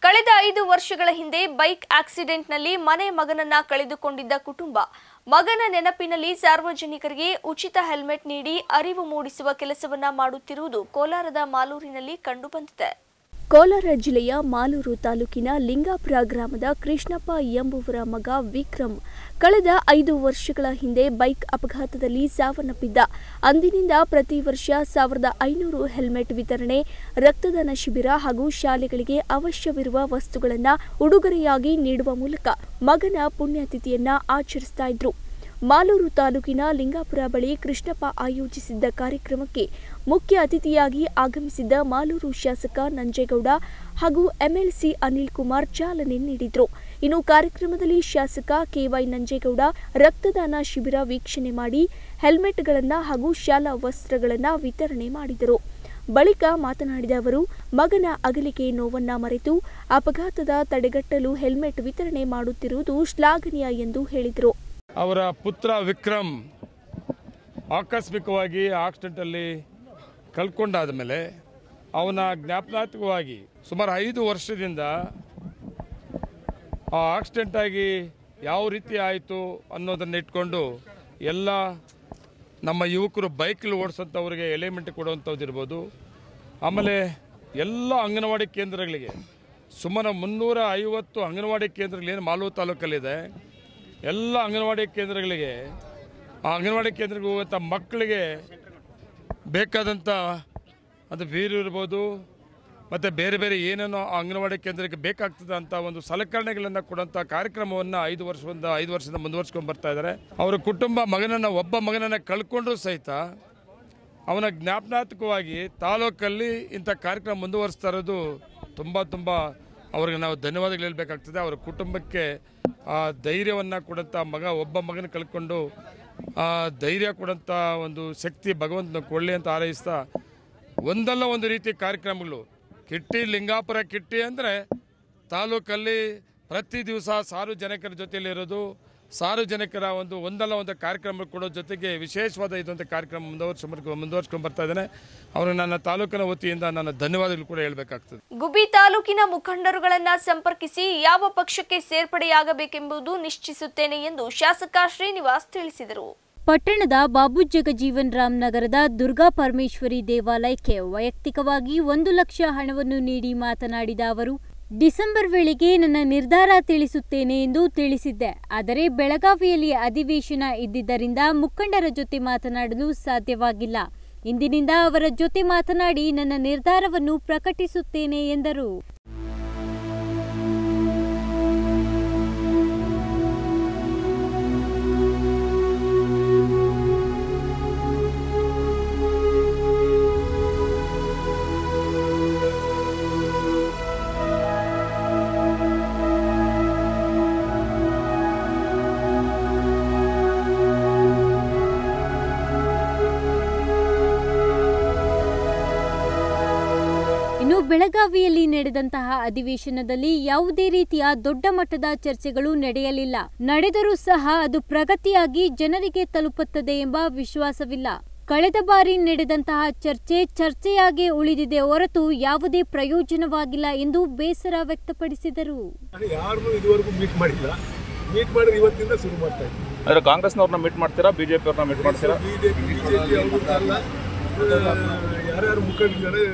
ಕಳೆದ ಐದು ವರ್ಷಗಳ ಹಿಂದೆ ಬೈಕ್ ಆಕ್ಸಿಡೆಂಟ್ನಲ್ಲಿ ಮನೆ ಮಗನನ್ನ ಕಳೆದುಕೊಂಡಿದ್ದ ಕುಟುಂಬ ಮಗನ ನೆನಪಿನಲ್ಲಿ ಸಾರ್ವಜನಿಕರಿಗೆ ಉಚಿತ ಹೆಲ್ಮೆಟ್ ನೀಡಿ ಅರಿವು ಮೂಡಿಸುವ ಕೆಲಸವನ್ನ ಮಾಡುತ್ತಿರುವುದು ಕೋಲಾರದ ಮಾಲೂರಿನಲ್ಲಿ ಕಂಡುಬಂದಿದೆ ಕೋಲಾರ ಜಿಲ್ಲೆಯ ಮಾಲೂರು ತಾಲೂಕಿನ ಲಿಂಗಾಪುರ ಗ್ರಾಮದ ಕೃಷ್ಣಪ್ಪ ಎಂಬುವರ ಮಗ ವಿಕ್ರಮ್ ಕಳೆದ ಐದು ವರ್ಷಗಳ ಹಿಂದೆ ಬೈಕ್ ಅಪಘಾತದಲ್ಲಿ ಸಾವನ್ನಪ್ಪಿದ್ದ ಅಂದಿನಿಂದ ಪ್ರತಿ ವರ್ಷ ಸಾವಿರದ ಐನೂರು ಹೆಲ್ಮೆಟ್ ವಿತರಣೆ ರಕ್ತದಾನ ಶಿಬಿರ ಹಾಗೂ ಶಾಲೆಗಳಿಗೆ ಅವಶ್ಯವಿರುವ ವಸ್ತುಗಳನ್ನು ಉಡುಗೊರೆಯಾಗಿ ನೀಡುವ ಮೂಲಕ ಮಗನ ಪುಣ್ಯತಿಥಿಯನ್ನ ಆಚರಿಸ್ತಾ ಇದ್ರು ಮಾಲೂರು ತಾಲೂಕಿನ ಲಿಂಗಾಪುರ ಬಳಿ ಕೃಷ್ಣಪ್ಪ ಆಯೋಜಿಸಿದ್ದ ಕಾರ್ಯಕ್ರಮಕ್ಕೆ ಮುಖ್ಯ ಅತಿಥಿಯಾಗಿ ಆಗಮಿಸಿದ್ದ ಮಾಲೂರು ಶಾಸಕ ನಂಜೇಗೌಡ ಹಾಗೂ ಎಂಎಲ್ಸಿ ಅನಿಲ್ ಕುಮಾರ್ ಚಾಲನೆ ನೀಡಿದ್ರು ಇನ್ನು ಕಾರ್ಯಕ್ರಮದಲ್ಲಿ ಶಾಸಕ ಕೆವೈ ನಂಜೇಗೌಡ ರಕ್ತದಾನ ಶಿಬಿರ ವೀಕ್ಷಣೆ ಮಾಡಿ ಹೆಲ್ಮೆಟ್ಗಳನ್ನು ಹಾಗೂ ಶಾಲಾ ವಸ್ತ್ರಗಳನ್ನು ವಿತರಣೆ ಮಾಡಿದರು ಬಳಿಕ ಮಾತನಾಡಿದ ಅವರು ಮಗನ ಅಗಲಿಕೆ ನೋವನ್ನ ಮರೆತು ಅಪಘಾತದ ತಡೆಗಟ್ಟಲು ಹೆಲ್ಮೆಟ್ ವಿತರಣೆ ಮಾಡುತ್ತಿರುವುದು ಶ್ಲಾಘನೀಯ ಎಂದು ಹೇಳಿದರು ಅವರ ಪುತ್ರ ವಿಕ್ರಮ್ ಆಕಸ್ಮಿಕವಾಗಿ ಆಕ್ಸಿಡೆಂಟಲ್ಲಿ ಕಳ್ಕೊಂಡಾದ ಮೇಲೆ ಅವನ ಜ್ಞಾಪನಾತ್ಮಕವಾಗಿ ಸುಮಾರು ಐದು ವರ್ಷದಿಂದ ಆ ಆಕ್ಸಿಡೆಂಟ್ ಆಗಿ ಯಾವ ರೀತಿ ಆಯಿತು ಅನ್ನೋದನ್ನು ಇಟ್ಕೊಂಡು ಎಲ್ಲ ನಮ್ಮ ಯುವಕರು ಬೈಕಲ್ಲಿ ಓಡಿಸೋಂಥವ್ರಿಗೆ ಎಲಿಮೆಂಟ್ ಕೊಡುವಂಥದ್ದು ಇರ್ಬೋದು ಆಮೇಲೆ ಎಲ್ಲ ಅಂಗನವಾಡಿ ಕೇಂದ್ರಗಳಿಗೆ ಸುಮಾರು ಮುನ್ನೂರ ಐವತ್ತು ಅಂಗನವಾಡಿ ಕೇಂದ್ರಗಳೇನು ಮಾಲೂರು ತಾಲೂಕಲ್ಲಿದೆ ಎಲ್ಲ ಅಂಗನವಾಡಿ ಕೇಂದ್ರಗಳಿಗೆ ಆ ಅಂಗನವಾಡಿ ಕೇಂದ್ರಕ್ಕೆ ಹೋಗುವಂಥ ಮಕ್ಕಳಿಗೆ ಬೇಕಾದಂಥ ಅದು ಬೀರು ಇರ್ಬೋದು ಮತ್ತು ಬೇರೆ ಬೇರೆ ಏನೇನೋ ಆ ಅಂಗನವಾಡಿ ಕೇಂದ್ರಕ್ಕೆ ಬೇಕಾಗ್ತದೆ ಅಂತ ಒಂದು ಸಲಕರಣೆಗಳನ್ನು ಕೊಡುವಂಥ ಕಾರ್ಯಕ್ರಮವನ್ನು ಐದು ವರ್ಷದಿಂದ ಐದು ವರ್ಷದಿಂದ ಮುಂದುವರ್ಸ್ಕೊಂಡು ಬರ್ತಾ ಇದ್ದಾರೆ ಅವರ ಕುಟುಂಬ ಮಗನನ್ನು ಒಬ್ಬ ಮಗನನ್ನು ಕಳ್ಕೊಂಡ್ರೂ ಸಹಿತ ಅವನ ಜ್ಞಾಪನಾತ್ಮಕವಾಗಿ ತಾಲೂಕಲ್ಲಿ ಇಂಥ ಕಾರ್ಯಕ್ರಮ ಮುಂದುವರಿಸ್ತಾ ಇರೋದು ತುಂಬ ತುಂಬ ಅವ್ರಿಗೆ ನಾವು ಧನ್ಯವಾದಗಳು ಹೇಳಬೇಕಾಗ್ತದೆ ಅವರ ಕುಟುಂಬಕ್ಕೆ ಆ ಧೈರ್ಯವನ್ನು ಕೊಡಂಥ ಮಗ ಒಬ್ಬ ಮಗನ ಕಳ್ಕೊಂಡು ಆ ಧೈರ್ಯ ಕೊಡಂಥ ಒಂದು ಶಕ್ತಿ ಭಗವಂತನ ಕೊಡಲಿ ಅಂತ ಹಾರೈಸ್ತಾ ಒಂದಲ್ಲ ಒಂದು ರೀತಿ ಕಾರ್ಯಕ್ರಮಗಳು ಕಿಟ್ಟಿ ಲಿಂಗಾಪುರ ಕಿಟ್ಟಿ ಅಂದರೆ ತಾಲೂಕಲ್ಲಿ ಪ್ರತಿ ದಿವಸ ಸಾರ್ವಜನಿಕರ ಜೊತೆಯಲ್ಲಿರೋದು ಸಾರ್ವಜನಿಕರ ಒಂದು ಒಂದಲ್ಲ ಒಂದು ಕಾರ್ಯಕ್ರಮ ಕೊಡೋ ಜೊತೆಗೆ ವಿಶೇಷವಾದ ಇದೊಂದು ಕಾರ್ಯಕ್ರಮ ಮುಂದುವರ್ಸ್ಕೊಂಡು ಮುಂದುವರ್ಸ್ಕೊಂಡು ಬರ್ತಾ ಇದ್ದೇನೆ ಅವ್ರಿಗೆ ನನ್ನ ತಾಲೂಕಿನ ವತಿಯಿಂದ ನನ್ನ ಧನ್ಯವಾದಗಳು ಕೂಡ ಹೇಳಬೇಕಾಗ್ತದೆ ಗುಬಿ ತಾಲೂಕಿನ ಮುಖಂಡರುಗಳನ್ನ ಸಂಪರ್ಕಿಸಿ ಯಾವ ಪಕ್ಷಕ್ಕೆ ಸೇರ್ಪಡೆಯಾಗಬೇಕೆಂಬುದು ನಿಶ್ಚಯಿಸುತ್ತೇನೆ ಎಂದು ಶಾಸಕ ಶ್ರೀನಿವಾಸ್ ತಿಳಿಸಿದರು ಪಟ್ಟಣದ ಬಾಬು ಜಗಜೀವನ್ ರಾಮ್ ನಗರದ ದುರ್ಗಾ ಪರಮೇಶ್ವರಿ ದೇವಾಲಯಕ್ಕೆ ವೈಯಕ್ತಿಕವಾಗಿ ಒಂದು ಲಕ್ಷ ಹಣವನ್ನು ನೀಡಿ ಮಾತನಾಡಿದ ಅವರು ಡಿಸೆಂಬರ್ ವೇಳೆಗೆ ನನ್ನ ನಿರ್ಧಾರ ತಿಳಿಸುತ್ತೇನೆ ಎಂದು ತಿಳಿಸಿದ್ದೆ ಆದರೆ ಬೆಳಗಾವಿಯಲ್ಲಿ ಅಧಿವೇಶನ ಇದ್ದಿದ್ದರಿಂದ ಮುಖಂಡರ ಜೊತೆ ಮಾತನಾಡಲು ಸಾಧ್ಯವಾಗಿಲ್ಲ ಇಂದಿನಿಂದ ಅವರ ಜೊತೆ ಮಾತನಾಡಿ ನನ್ನ ನಿರ್ಧಾರವನ್ನು ಪ್ರಕಟಿಸುತ್ತೇನೆ ಎಂದರು ಇನ್ನು ಬೆಳಗಾವಿಯಲ್ಲಿ ನಡೆದಂತಹ ಅಧಿವೇಶನದಲ್ಲಿ ಯಾವುದೇ ರೀತಿಯ ದೊಡ್ಡ ಮಟ್ಟದ ಚರ್ಚೆಗಳು ನಡೆಯಲಿಲ್ಲ ನಡೆದರೂ ಸಹ ಅದು ಪ್ರಗತಿಯಾಗಿ ಜನರಿಗೆ ತಲುಪುತ್ತದೆ ಎಂಬ ವಿಶ್ವಾಸವಿಲ್ಲ ಕಳೆದ ಬಾರಿ ನಡೆದಂತಹ ಚರ್ಚೆ ಚರ್ಚೆಯಾಗಿ ಉಳಿದಿದೆ ಹೊರತು ಯಾವುದೇ ಪ್ರಯೋಜನವಾಗಿಲ್ಲ ಎಂದು ಬೇಸರ ವ್ಯಕ್ತಪಡಿಸಿದರು ನಾನು ಯಾರನ್ನೂ ಇದುವರೆಗೂ ಮೀಟ್ ಮಾಡಿಲ್ಲ ಮೀಟ್ ಮಾಡಿದ್ರೆ ಇವತ್ತಿಂದ ಶುರು ಮಾಡ್ತಾ ಇದ್ದೀನಿ ಅಂದ್ರೆ ಕಾಂಗ್ರೆಸ್ನವ್ರನ್ನ ಮೀಟ್ ಮಾಡ್ತೀರಾ ಬಿಜೆಪಿ ಅವ್ರನ್ನ ಮೀಟ್ ಮಾಡ್ತೀರಾ ಬಿಜೆಪಿ ಬಿಜೆಪಿ ಅವ್ರದ್ದಲ್ಲ ಯಾರ್ಯಾರು ಮುಖಂಡರಿದ್ದಾರೆ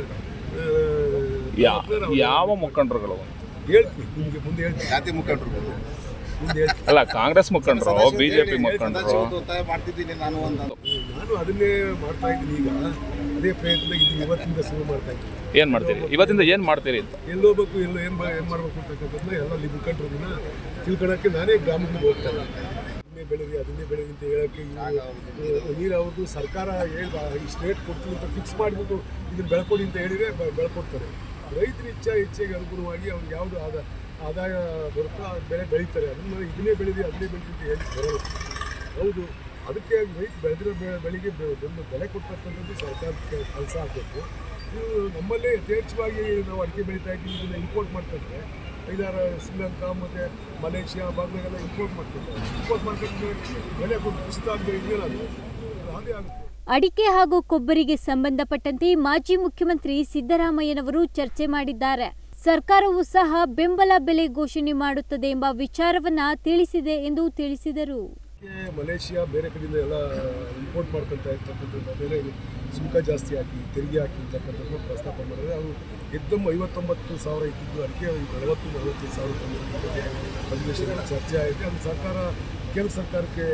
ಯಾ- ಯಾವ ಮುಖಂಡರುಗಳು ಹೇಳ್ತೀನಿ ನಿಮಗೆ ಮುಂದೆ ಹೇಳ್ತೀನಿ ಜಾತಿ ಮುಖಂಡರು ಮುಂದೆ ಹೇಳ್ತೀನಿ ಅಲ್ಲ ಕಾಂಗ್ರೆಸ್ ಮುಖಂಡರು ಬಿಜೆಪಿ ಮುಖಂಡರು ಮಾಡ್ತಿದ್ದೀನಿ ನಾನು ನಾನು ಅದನ್ನೇ ಮಾಡ್ತಾ ಇದ್ದೀನಿ ಈಗ ಅದೇ ಪ್ರಯತ್ನ ಇದು ಇವತ್ತಿಂದ ಶುರು ಮಾಡ್ತಾ ಇದ್ದೀನಿ ಏನ್ ಮಾಡ್ತೀರಿ ಇವತ್ತಿಂದ ಏನ್ ಮಾಡ್ತೀರಿ ಅಂತ ಎಲ್ಲಿ ಹೋಗ್ಬೇಕು ಎಲ್ಲ ಏನು ಏನು ಮಾಡ್ಬೇಕು ಅಂತಕ್ಕಂಥದ್ದನ್ನ ಎಲ್ಲ ಅಲ್ಲಿ ಮುಖಂಡರನ್ನ ತಿಳ್ಕೊಳಕ್ಕೆ ನಾನೇ ಗ್ರಾಮಕ್ಕೆ ಹೋಗ್ತಾ ಇದ್ದೀನಿ ಅದನ್ನೇ ಬೆಳೆದಿ ಅದನ್ನೇ ಬೆಳೆದಿ ಅಂತ ಹೇಳೋಕ್ಕೆ ಇವರು ನೀರು ಅವ್ರದ್ದು ಸರ್ಕಾರ ಹೇಳ್ದ ಈ ಸ್ಟೇಟ್ ಕೊಡ್ತೀವಿ ಅಂತ ಫಿಕ್ಸ್ ಮಾಡಿಬಿಟ್ಟು ಇದನ್ನ ಬೆಳ್ಕೊಡಿ ಅಂತ ಹೇಳಿದ್ರೆ ಬೆ- ಬೆಳ್ಕೊಡ್ತಾರೆ ರೈತರ ಇಚ್ಛೆ ಇಚ್ಛೆಗೆ ಅನುಗುಣವಾಗಿ ಅವ್ರಿಗೆ ಯಾವುದು ಆದ ಆದಾಯ ಬರುತ್ತೋ ಆ ಬೆಳೆ ಬೆಳೀತಾರೆ ಅದನ್ನು ಇದನ್ನೇ ಬೆಳೆದಿ ಅದನ್ನೇ ಬೆಳೆದಿ ಅಂತ ಹೇಳಿ ಬರೋದು ಹೌದು ಅದಕ್ಕೆ ರೈತ ಬೆಳೆದಿರೋ ಬೆ- ಬೆಳೆಗೆ ಬೆ- ಬೆಲೆ ಬೆಲೆ ಕೊಡ್ತಕ್ಕಂಥದ್ದು ಸರ್ಕಾರಕ್ಕೆ ಕೆಲಸ ಆಗಬೇಕು ಇದು ನಮ್ಮಲ್ಲೇ ಯಥೇಚ್ಛವಾಗಿ ನಾವು ಅಡಿಕೆ ಬೆಳೀತಾ ಇದ್ದೀವಿ ಇದನ್ನು ಇಂಪೋರ್ಟ್ ಮಾಡ್ಕೊಂಡ್ರೆ ಐದಾರು ಶ್ರೀಲಂಕಾ ಮತ್ತು ಮಲೇಷ್ಯಾ ಭಾಗದಾಗೆಲ್ಲ ಇಂಪೋರ್ಟ್ ಮಾಡ್ಕೊಂತಾರೆ ಇಂಪೋರ್ಟ್ ಮಾಡ್ಕೊಂಡ್ರೆ ಬೆಲೆ ಕೊಟ್ಟು ಕುಸಿತ ಆಗದೆ ಏನಾದ್ರು ಅದೇ ಆಗುತ್ತೆ ಅಡಿಕೆ ಹಾಗೂ ಕೊಬ್ಬರಿಗೆ ಸಂಬಂಧಪಟ್ಟಂತೆ ಮಾಜಿ ಮುಖ್ಯಮಂತ್ರಿ ಸಿದ್ದರಾಮಯ್ಯನವರು ಚರ್ಚೆ ಮಾಡಿದ್ದಾರೆ ಸರ್ಕಾರವು ಸಹ ಬೆಂಬಲ ಬೆಲೆ ಘೋಷಣೆ ಮಾಡುತ್ತದೆ ಎಂಬ ವಿಚಾರವನ್ನ ತಿಳಿಸಿದೆ ಎಂದು ತಿಳಿಸಿದರು ಅದಕ್ಕೆ ಮಲೇಷಿಯಾ ಬೇರೆ ಕಡೆಯಿಂದ ಎಲ್ಲ ಇಂಪೋರ್ಟ್ ಮಾಡ್ಕೊತಾ ಇರ್ತಕ್ಕಂಥದ್ದು ಬೇರೆ ಸುಂಕ ಜಾಸ್ತಿ ಹಾಕಿ ತೆರಿಗೆ ಹಾಕಿ ಅಂತಕ್ಕಂಥದ್ದು ಪ್ರಸ್ತಾಪ ಮಾಡಿದ್ರೆ ಅವರು ಎಕ್ದಮ್ ಐವತ್ತೊಂಬತ್ತು ಸಾವಿರ ಇಟ್ಟಿದ್ದು ಅದಕ್ಕೆ ನಲವತ್ತು ನಲವತ್ತೈದು ಸಾವಿರ ತಂದಿರೋದ್ರ ಬಗ್ಗೆ ಅಧಿವೇಶನ ಚರ್ಚೆ ಆಗಿದೆ ಅದು ಸರ್ಕಾರ ಕೇಂದ್ರ ಸರ್ಕಾರಕ್ಕೆ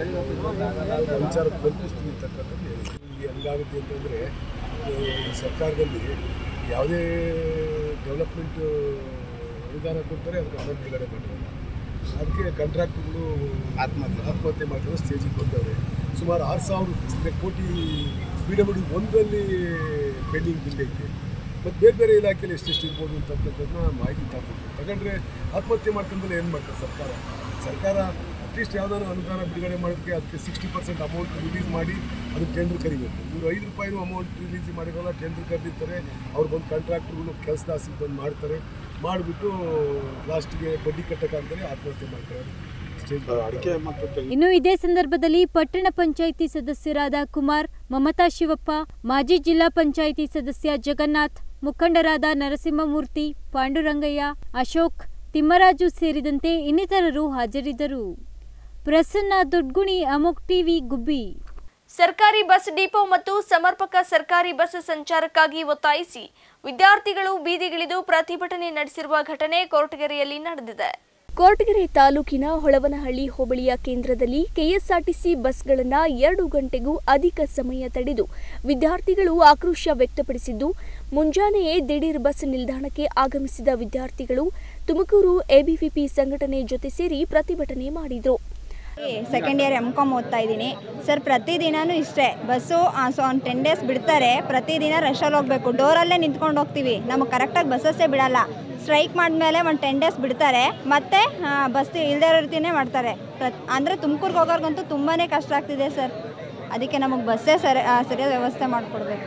ವಿಚಾರ ಕಲ್ಪಿಸ್ತೀವಿ ಅಂತಕ್ಕಂಥದ್ದು ಹೇಳಿದ್ರು. ಇಲ್ಲಿ ಹೆಂಗಾಗುತ್ತೆ ಅಂತಂದರೆ ಈ ಸರ್ಕಾರದಲ್ಲಿ ಯಾವುದೇ ಡೆವಲಪ್ಮೆಂಟ್ ಅನುದಾನ ಕೊಡ್ತಾರೆ ಅದಕ್ಕೆ ಹಣ ಬಿಡುಗಡೆ ಮಾಡಿರಲ್ಲ ಅದಕ್ಕೆ ಕಾಂಟ್ರಾಕ್ಟ್ಗಳು ಆತ್ಮಹತ್ಯೆ ಆತ್ಮಹತ್ಯೆ ಮಾಡಿರೋ ಸ್ಟೇಜಿಗೆ ಬಂದವ್ರೆ ಸುಮಾರು ಆರು ಸಾವಿರ ಕೋಟಿ ಪಿ ಡಬ್ಲ್ಯೂ ಒಂದರಲ್ಲಿ ಪೆಂಡಿಂಗ್ ಬಿಲ್ ಐತೆ ಮತ್ತು ಬೇರೆ ಬೇರೆ ಇಲಾಖೆಯಲ್ಲಿ ಎಷ್ಟೆಷ್ಟು ಇರ್ಬೋದು ಅಂತಕ್ಕಂಥದ್ದನ್ನ ಮಾಹಿತಿ ತಗೊಂಡು ತಗೊಂಡ್ರೆ ಆತ್ಮಹತ್ಯೆ ಮಾಡ್ಕೊಂಡ್ರೆ ಏನು ಮಾಡ್ತಾರೆ ಸರ್ಕಾರ ಸರ್ಕಾರ ಅಟ್ಲೀಸ್ಟ್ ಯಾವುದಾದ್ರು ಅನುದಾನ ಬಿಡುಗಡೆ ಮಾಡೋದಕ್ಕೆ ಅದಕ್ಕೆ ಸಿಕ್ಸ್ಟಿ ಪರ್ಸೆಂಟ್ ಅಮೌಂಟ್ ರಿಲೀಸ್ ಮಾಡಿ ಅದಕ್ಕೆ ಟೆಂಡರ್ ಕರಿಬೇಕು ಇವರು ಐದು ರೂಪಾಯಿನೂ ಅಮೌಂಟ್ ರಿಲೀಸ್ ಮಾಡಿರೋಲ್ಲ ಟೆಂಡರ್ ಕರೆದಿರ್ತಾರೆ ಅವ್ರು ಬಂದು ಕಾಂಟ್ರಾಕ್ಟ್ರುಗಳು ಕೆಲಸ ಬಂದು ಮಾಡ್ತಾರೆ ಮಾಡಿಬಿಟ್ಟು ಲಾಸ್ಟಿಗೆ ಬಡ್ಡಿ ಕಟ್ಟಕ್ಕಾಗ್ತಾರೆ ಆತ್ಮಹತ್ಯೆ ಮಾಡ್ತಾರೆ ಸ್ಟೇಜ್ ಅಡಿಕೆ ಇನ್ನು ಇದೇ ಸಂದರ್ಭದಲ್ಲಿ ಪಟ್ಟಣ ಪಂಚಾಯಿತಿ ಸದಸ್ಯರಾದ ಕುಮಾರ್ ಮಮತಾ ಶಿವಪ್ಪ ಮಾಜಿ ಜಿಲ್ಲಾ ಪಂಚಾಯಿತಿ ಸದಸ್ಯ ಜಗನ್ನಾಥ್ ಮುಖಂಡರಾದ ನರಸಿಂಹಮೂರ್ತಿ ಪಾಂಡುರಂಗಯ್ಯ ಅಶೋಕ್ ತಿಮ್ಮರಾಜು ಸೇರಿದಂತೆ ಇನ್ನಿತರರು ಹಾಜರಿದ್ದರು ಪ್ರಸನ್ನ ದೊಡ್ಗುಣಿ ಅಮೋಕ್ ಟಿವಿ ಗುಬ್ಬಿ ಸರ್ಕಾರಿ ಬಸ್ ಡಿಪೋ ಮತ್ತು ಸಮರ್ಪಕ ಸರ್ಕಾರಿ ಬಸ್ ಸಂಚಾರಕ್ಕಾಗಿ ಒತ್ತಾಯಿಸಿ ವಿದ್ಯಾರ್ಥಿಗಳು ಬೀದಿಗಿಳಿದು ಪ್ರತಿಭಟನೆ ನಡೆಸಿರುವ ಘಟನೆ ಕೊರಟಗೆರೆಯಲ್ಲಿ ನಡೆದಿದೆ ಕೊರಟಗೆರೆ ತಾಲೂಕಿನ ಹೊಳವನಹಳ್ಳಿ ಹೋಬಳಿಯ ಕೇಂದ್ರದಲ್ಲಿ ಕೆಎಸ್ಆರ್ಟಿಸಿ ಬಸ್ಗಳನ್ನು ಎರಡು ಗಂಟೆಗೂ ಅಧಿಕ ಸಮಯ ತಡೆದು ವಿದ್ಯಾರ್ಥಿಗಳು ಆಕ್ರೋಶ ವ್ಯಕ್ತಪಡಿಸಿದ್ದು ಮುಂಜಾನೆಯೇ ದಿಢೀರ್ ಬಸ್ ನಿಲ್ದಾಣಕ್ಕೆ ಆಗಮಿಸಿದ ವಿದ್ಯಾರ್ಥಿಗಳು ತುಮಕೂರು ಎಬಿವಿಪಿ ಸಂಘಟನೆ ಜೊತೆ ಸೇರಿ ಪ್ರತಿಭಟನೆ ಮಾಡಿದರು ಸೆಕೆಂಡ್ ಇಯರ್ ಎಮ್ ಕಾಮ್ ಓದ್ತಾ ಇದ್ದೀನಿ ಸರ್ ಪ್ರತಿದಿನನೂ ಇಷ್ಟೇ ಬಸ್ಸು ಸೊ ಒಂದು ಟೆನ್ ಡೇಸ್ ಬಿಡ್ತಾರೆ ಪ್ರತಿದಿನ ರಶಲ್ಲಿ ಹೋಗಬೇಕು ಡೋರಲ್ಲೇ ನಿಂತ್ಕೊಂಡು ಹೋಗ್ತೀವಿ ನಮಗೆ ಕರೆಕ್ಟಾಗಿ ಬಸ್ಸಸ್ಸೇ ಬಿಡಲ್ಲ ಸ್ಟ್ರೈಕ್ ಮಾಡಿದ್ಮೇಲೆ ಒಂದು ಟೆನ್ ಡೇಸ್ ಬಿಡ್ತಾರೆ ಮತ್ತೆ ಬಸ್ ಇಲ್ಲದೇ ಇರೋ ರೀತಿಯೇ ಮಾಡ್ತಾರೆ ಪ್ರತ್ ಅಂದರೆ ತುಮಕೂರ್ಗೆ ಹೋಗೋರ್ಗಂತೂ ತುಂಬಾ ಕಷ್ಟ ಆಗ್ತಿದೆ ಸರ್ ಅದಕ್ಕೆ ನಮಗೆ ಬಸ್ಸೇ ಸರಿ ಆ, ಸರಿಯಾದ ವ್ಯವಸ್ಥೆ ಮಾಡಿಕೊಡ್ಬೇಕು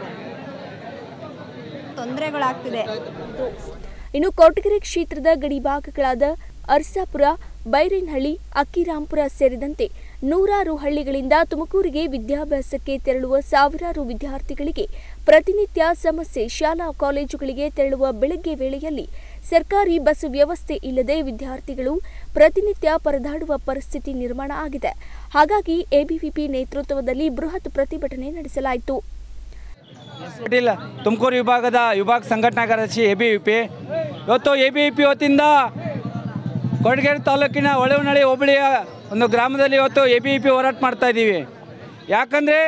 ತೊಂದರೆಗಳಾಗ್ತಿದೆ ಇನ್ನು ಕೊರಟಗೆರೆ ಕ್ಷೇತ್ರದ ಗಡಿ ಭಾಗಗಳಾದ ಅರ್ಸಾಪುರ ಬೈರೇನಹಳ್ಳಿ ಅಕ್ಕಿರಾಂಪುರ ಸೇರಿದಂತೆ ನೂರಾರು ಹಳ್ಳಿಗಳಿಂದ ತುಮಕೂರಿಗೆ ವಿದ್ಯಾಭ್ಯಾಸಕ್ಕೆ ತೆರಳುವ ಸಾವಿರಾರು ವಿದ್ಯಾರ್ಥಿಗಳಿಗೆ ಪ್ರತಿನಿತ್ಯ ಸಮಸ್ಯೆ ಶಾಲಾ ಕಾಲೇಜುಗಳಿಗೆ ತೆರಳುವ ಬೆಳಗ್ಗೆ ವೇಳೆಯಲ್ಲಿ ಸರ್ಕಾರಿ ಬಸ್ ವ್ಯವಸ್ಥೆ ಇಲ್ಲದೆ ವಿದ್ಯಾರ್ಥಿಗಳು ಪ್ರತಿನಿತ್ಯ ಪರದಾಡುವ ಪರಿಸ್ಥಿತಿ ನಿರ್ಮಾಣ ಆಗಿದೆ ಹಾಗಾಗಿ ಎಬಿವಿಪಿ ನೇತೃತ್ವದಲ್ಲಿ ಬೃಹತ್ ಪ್ರತಿಭಟನೆ ನಡೆಸಲಾಯಿತು ಪಾಟೀಲ್ ತುಮಕೂರು ವಿಭಾಗದ ವಿಭಾಗ ಸಂಘಟನಾ ಕಾರ್ಯದರ್ಶಿ ಎ ಬಿ ವಿ ಪಿ ಇವತ್ತು ಎ ಬಿ ವಿ ಪಿ ವತಿಯಿಂದ ಕೊರಟಗೆರೆ ತಾಲೂಕಿನ ಹೊಳೆವನಹಳ್ಳಿ ಹೋಬಳಿಯ ಒಂದು ಗ್ರಾಮದಲ್ಲಿ ಇವತ್ತು ಎ ಬಿ ವಿ ಪಿ ಹೋರಾಟ ಮಾಡ್ತಾ ಇದ್ದೀವಿ ಯಾಕಂದರೆ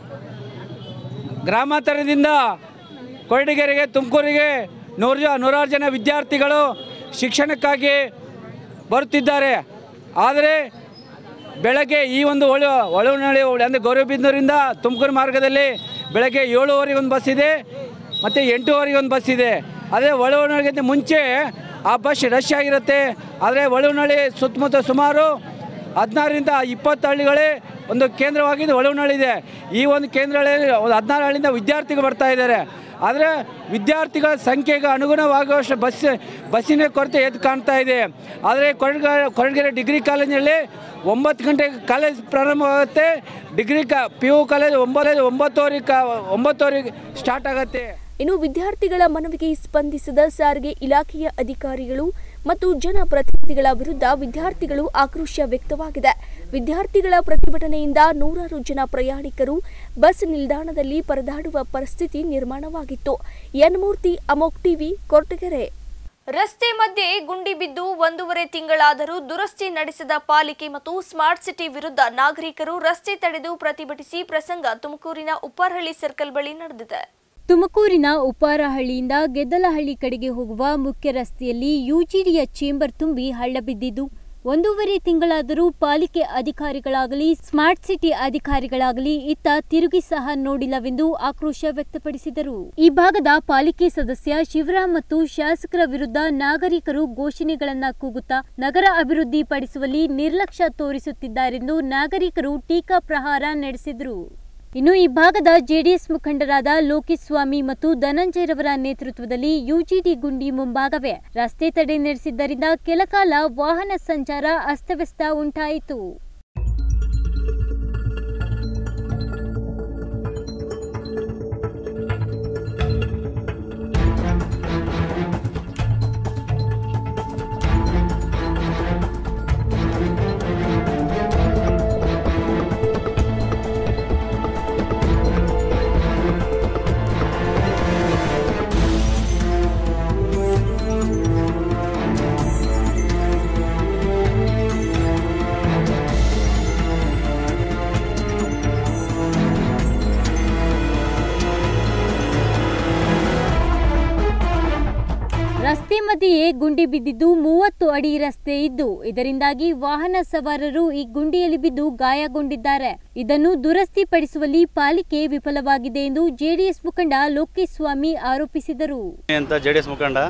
ಗ್ರಾಮಾಂತರದಿಂದ ಕೊರಟಗೆರೆಗೆ ತುಮಕೂರಿಗೆ ನೂರು ಜ ನೂರಾರು ಜನ ವಿದ್ಯಾರ್ಥಿಗಳು ಶಿಕ್ಷಣಕ್ಕಾಗಿ ಬರುತ್ತಿದ್ದಾರೆ ಆದರೆ ಬೆಳಗ್ಗೆ ಈ ಒಂದು ಒಳ ಒಳವನಹಳ್ಳಿ ಅಂದರೆ ಗೌರವಬಿಂದೂರಿಂದ ತುಮಕೂರು ಮಾರ್ಗದಲ್ಲಿ ಬೆಳಗ್ಗೆ ಏಳುವರೆಗೆ ಒಂದು ಬಸ್ ಇದೆ ಮತ್ತು ಎಂಟೂವರೆಗೆ ಒಂದು ಬಸ್ ಇದೆ ಅದೇ ಒಳವನಹಳ್ಳಿಗಿಂತ ಮುಂಚೆ ಆ ಬಸ್ ರಶ್ ಆಗಿರುತ್ತೆ ಆದರೆ ಒಳವನಹಳ್ಳಿ ಸುತ್ತಮುತ್ತ ಸುಮಾರು ಹದಿನಾರರಿಂದ ಇಪ್ಪತ್ತು ಹಳ್ಳಿಗಳೇ ಒಂದು ಕೇಂದ್ರವಾಗಿದ್ದು ಒಳವನಹಳ್ಳಿ ಇದೆ ಈ ಒಂದು ಕೇಂದ್ರಗಳಲ್ಲಿ ಒಂದು ಹದಿನಾರು ಹಳ್ಳಿಯಿಂದ ವಿದ್ಯಾರ್ಥಿಗಳು ಬರ್ತಾ ಇದ್ದಾರೆ ಆದರೆ ವಿದ್ಯಾರ್ಥಿಗಳ ಸಂಖ್ಯೆಗೆ ಅನುಗುಣವಾಗುವಷ್ಟು ಬಸ್ ಬಸ್ಸಿನ ಕೊರತೆ ಎದ್ದು ಕಾಣ್ತಾ ಇದೆ ಆದರೆ ಕೊರಟಗೆರೆ ಕೊರಟಗೆರೆ ಡಿಗ್ರಿ ಕಾಲೇಜಿನಲ್ಲಿ ಒಂಬತ್ತು ಗಂಟೆಗೆ ಕಾಲೇಜ್ ಪ್ರಾರಂಭವಾಗುತ್ತೆ ಡಿಗ್ರಿ ಕಾ ಪಿ ಯು ಕಾಲೇಜ್ ಒಂಬತ್ತು ಒಂಬತ್ತುವರೆಗೆ ಕಾ ಒಂಬತ್ತುವರೆಗೆ ಸ್ಟಾರ್ಟ್ ಆಗುತ್ತೆ ಇನ್ನು ವಿದ್ಯಾರ್ಥಿಗಳ ಮನವಿಗೆ ಸ್ಪಂದಿಸಿದ ಸಾರಿಗೆ ಇಲಾಖೆಯ ಅಧಿಕಾರಿಗಳು ಮತ್ತು ಜನಪ್ರತಿನಿಧಿಗಳ ವಿರುದ್ಧ ವಿದ್ಯಾರ್ಥಿಗಳು ಆಕ್ರೋಶ ವ್ಯಕ್ತವಾಗಿದೆ ವಿದ್ಯಾರ್ಥಿಗಳ ಪ್ರತಿಭಟನೆಯಿಂದ ನೂರಾರು ಜನ ಪ್ರಯಾಣಿಕರು ಬಸ್ ನಿಲ್ದಾಣದಲ್ಲಿ ಪರದಾಡುವ ಪರಿಸ್ಥಿತಿ ನಿರ್ಮಾಣವಾಗಿತ್ತು ಎನ್ಮೂರ್ತಿ ಅಮೋಕ್ ಟಿವಿ ಕೊರಟಗೆರೆ ರಸ್ತೆ ಮಧ್ಯೆ ಗುಂಡಿ ಬಿದ್ದು ಒಂದೂವರೆ ತಿಂಗಳಾದರೂ ದುರಸ್ತಿ ನಡೆಸದ ಪಾಲಿಕೆ ಮತ್ತು ಸ್ಮಾರ್ಟ್ ಸಿಟಿ ವಿರುದ್ಧ ನಾಗರಿಕರು ರಸ್ತೆ ತಡೆದು ಪ್ರತಿಭಟಿಸಿ ಪ್ರಸಂಗ ತುಮಕೂರಿನ ಉಪ್ಪಾರಹಳ್ಳಿ ಸರ್ಕಲ್ ಬಳಿ ನಡೆದಿದೆ ತುಮಕೂರಿನ ಉಪ್ಪಾರಹಳ್ಳಿಯಿಂದ ಗೆದ್ದಲಹಳ್ಳಿ ಕಡೆಗೆ ಹೋಗುವ ಮುಖ್ಯ ರಸ್ತೆಯಲ್ಲಿ ಯುಜಿಡಿಯ ಚೇಂಬರ್ ತುಂಬಿ ಹಳ್ಳ ಬಿದ್ದಿದ್ದು ಒಂದೂವರೆ ತಿಂಗಳಾದರೂ ಪಾಲಿಕೆ ಅಧಿಕಾರಿಗಳಾಗಲಿ ಸ್ಮಾರ್ಟ್ ಸಿಟಿ ಅಧಿಕಾರಿಗಳಾಗಲಿ ಇತ್ತ ತಿರುಗಿ ಸಹ ನೋಡಿಲ್ಲವೆಂದು ಆಕ್ರೋಶ ವ್ಯಕ್ತಪಡಿಸಿದರು ಈ ಭಾಗದ ಪಾಲಿಕೆ ಸದಸ್ಯ ಶಿವರಾಮ್ ಮತ್ತು ಶಾಸಕರ ವಿರುದ್ಧ ನಾಗರಿಕರು ಘೋಷಣೆಗಳನ್ನ ಕೂಗುತ್ತಾ ನಗರ ಅಭಿವೃದ್ಧಿ ಪಡಿಸುವಲ್ಲಿ ನಿರ್ಲಕ್ಷ್ಯ ತೋರಿಸುತ್ತಿದ್ದಾರೆಂದು ನಾಗರಿಕರು ಟೀಕಾ ಪ್ರಹಾರ ನಡೆಸಿದರು ಇನ್ನು ಈ ಭಾಗದ ಜೆಡಿಎಸ್ ಮುಖಂಡರಾದ ಲೋಕಿಸ್ವಾಮಿ ಮತ್ತು ಧನಂಜಯರವರ ನೇತೃತ್ವದಲ್ಲಿ ಯುಜಿಡಿ ಗುಂಡಿ ಮುಂಭಾಗವೇ ರಸ್ತೆ ತಡೆ ನಡೆಸಿದ್ದರಿಂದ ಕೆಲಕಾಲ ವಾಹನ ಸಂಚಾರ ಅಸ್ತವ್ಯಸ್ತ ಉಂಟಾಯಿತು ರಸ್ತೆ ಮಧ್ಯೆಯೇ ಗುಂಡಿ ಬಿದ್ದಿದ್ದು ಮೂವತ್ತು ಅಡಿ ರಸ್ತೆ ಇದ್ದು ಇದರಿಂದಾಗಿ ವಾಹನ ಸವಾರರು ಈ ಗುಂಡಿಯಲ್ಲಿ ಬಿದ್ದು ಗಾಯಗೊಂಡಿದ್ದಾರೆ ಇದನ್ನು ದುರಸ್ತಿ ಪಡಿಸುವಲ್ಲಿ ಪಾಲಿಕೆ ವಿಫಲವಾಗಿದೆ ಎಂದು ಜೆಡಿಎಸ್ ಮುಖಂಡ ಲೋಕೇಶ್ ಸ್ವಾಮಿ ಆರೋಪಿಸಿದರು ಅಂತ ಜೆ ಡಿ ಎಸ್ ಮುಖಂಡ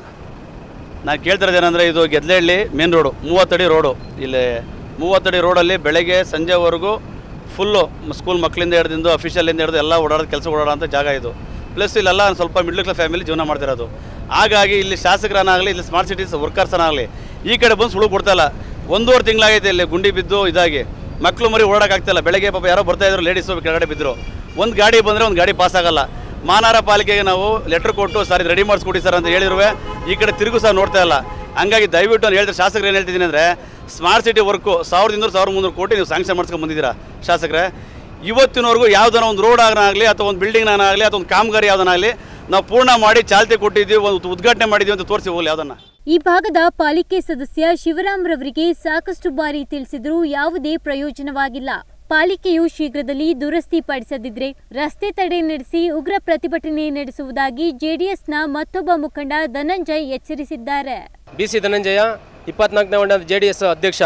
ನಾನು ಕೇಳ್ತಿರೋದು ಏನಂದರೆ ಇದು ಗೆದ್ಲೆಹಳ್ಳಿ ಮೇನ್ ರೋಡು ಮೂವತ್ತಡಿ ರೋಡು ಇಲ್ಲಿ ಮೂವತ್ತಡಿ ರೋಡಲ್ಲಿ ಬೆಳಗ್ಗೆ ಸಂಜೆವರೆಗೂ ಫುಲ್ಲು ಸ್ಕೂಲ್ ಮಕ್ಕಳಿಂದ ಹಿಡಿದು ಅಫಿಷಿಯಲಿಂದ ಹಿಡಿದು ಎಲ್ಲ ಓಡಾಡೋದು ಕೆಲಸ ಓಡಾಡೋ ಅಂತ ಜಾಗ ಇದು ಪ್ಲಸ್ ಇಲ್ಲೆಲ್ಲ ಒಂದ್ ಸ್ವಲ್ಪ ಮಿಡ್ಲ್ ಕ್ಲಾಸ್ ಫ್ಯಾಮಿಲಿ ಜೀವನ ಮಾಡ್ತಿರೋದು ಹಾಗಾಗಿ ಇಲ್ಲಿ ಶಾಸಕರನ್ನಾಗಲಿ ಇಲ್ಲಿ ಸ್ಮಾರ್ಟ್ ಸಿಟೀಸ್ ವರ್ಕರ್ಸನ್ನಾಗಲಿ ಈ ಕಡೆ ಬಂದು ಸುಳು ಕೊಡ್ತಾಯಿಲ್ಲ ಒಂದೂವರೆ ತಿಂಗಳಾಗೈತೆ ಇಲ್ಲಿ ಗುಂಡಿ ಬಿದ್ದು ಇದಾಗಿ ಮಕ್ಕಳು ಮರಿ ಓಡೋಕ್ಕಾಗ್ತಿಲ್ಲ ಬೆಳಗ್ಗೆ ಪಾಪ ಯಾರೋ ಬರ್ತಾ ಇದ್ರು ಲೇಡೀಸು ಕೆಳಗಡೆ ಬಿದ್ದರು ಒಂದು ಗಾಡಿ ಬಂದರೆ ಒಂದು ಗಾಡಿ ಪಾಸ್ ಆಗಲ್ಲ ಮಾನವರ ಪಾಲಿಕೆಗೆ ನಾವು ಲೆಟ್ರ್ ಕೊಟ್ಟು ಸರ್ ಇದು ರೆಡಿ ಮಾಡಿಸ್ಕೊಡಿ ಸರ್ ಅಂತ ಹೇಳಿರುವೆ ಈ ಕಡೆ ತಿರುಗು ಸಹ ನೋಡ್ತಾ ಇಲ್ಲ ಹಂಗಾಗಿ ದಯವಿಟ್ಟು ನಾನು ಹೇಳ್ತಾರೆ ಶಾಸಕರು ಏನು ಹೇಳ್ತಿದ್ದೀನಿ ಅಂದರೆ ಸ್ಮಾರ್ಟ್ ಸಿಟಿ ವರ್ಕು ಸಾವಿರದ ಇನ್ನೂರು ಸಾವಿರದ ಮುನ್ನೂರು ಕೋಟಿ ನೀವು ಸ್ಯಾಂಕ್ಷನ್ ಮಾಡಿಸ್ಕೊಂಡು ಬಂದಿದ್ದೀರಾ ಶಾಸಕರೇ ಇವತ್ತಿನವರೆಗೂ ಯಾವ್ದಾನ ಒಂದು ರೋಡ್ ಆಗಲಿ ಅಥವಾ ಒಂದು ಬಿಲ್ಡಿಂಗ್ನಾಗಲಿ ಅಥವಾ ಒಂದು ಕಾಮಗಾರಿ ಯಾವ್ದನ್ನಾಗಲಿ ನಾವು ಪೂರ್ಣ ಮಾಡಿ ಚಾಲ್ತಿ ಕೊಟ್ಟಿದ್ದೀವಿ ಒಂದು ಉದ್ಘಾಟನೆ ಮಾಡಿದ್ದೀವಿ ಅಂತ ತೋರಿಸಿ ಹೋಗಲಿ ಯಾವ್ದನ್ನ ಈ ಭಾಗದ ಪಾಲಿಕೆ ಸದಸ್ಯ ಶಿವರಾಮ್ ರವರಿಗೆ ಸಾಕಷ್ಟು ಬಾರಿ ತಿಳಿಸಿದರೂ ಯಾವುದೇ ಪ್ರಯೋಜನವಾಗಿಲ್ಲ ಪಾಲಿಕೆಯು ಶೀಘ್ರದಲ್ಲಿ ದುರಸ್ತಿ ಪಡಿಸದಿದ್ರೆ ರಸ್ತೆ ತಡೆ ನಡೆಸಿ ಉಗ್ರ ಪ್ರತಿಭಟನೆ ನಡೆಸುವುದಾಗಿ ಜೆಡಿಎಸ್ನ ಮತ್ತೊಬ್ಬ ಮುಖಂಡ ಧನಂಜಯ್ ಎಚ್ಚರಿಸಿದ್ದಾರೆ ಬಿ ಸಿ ಧನಂಜಯ ಇಪ್ಪತ್ನಾಲ್ಕನೇ ವಾರ್ಡ್ ಜೆ ಡಿ ಎಸ್ ಅಧ್ಯಕ್ಷ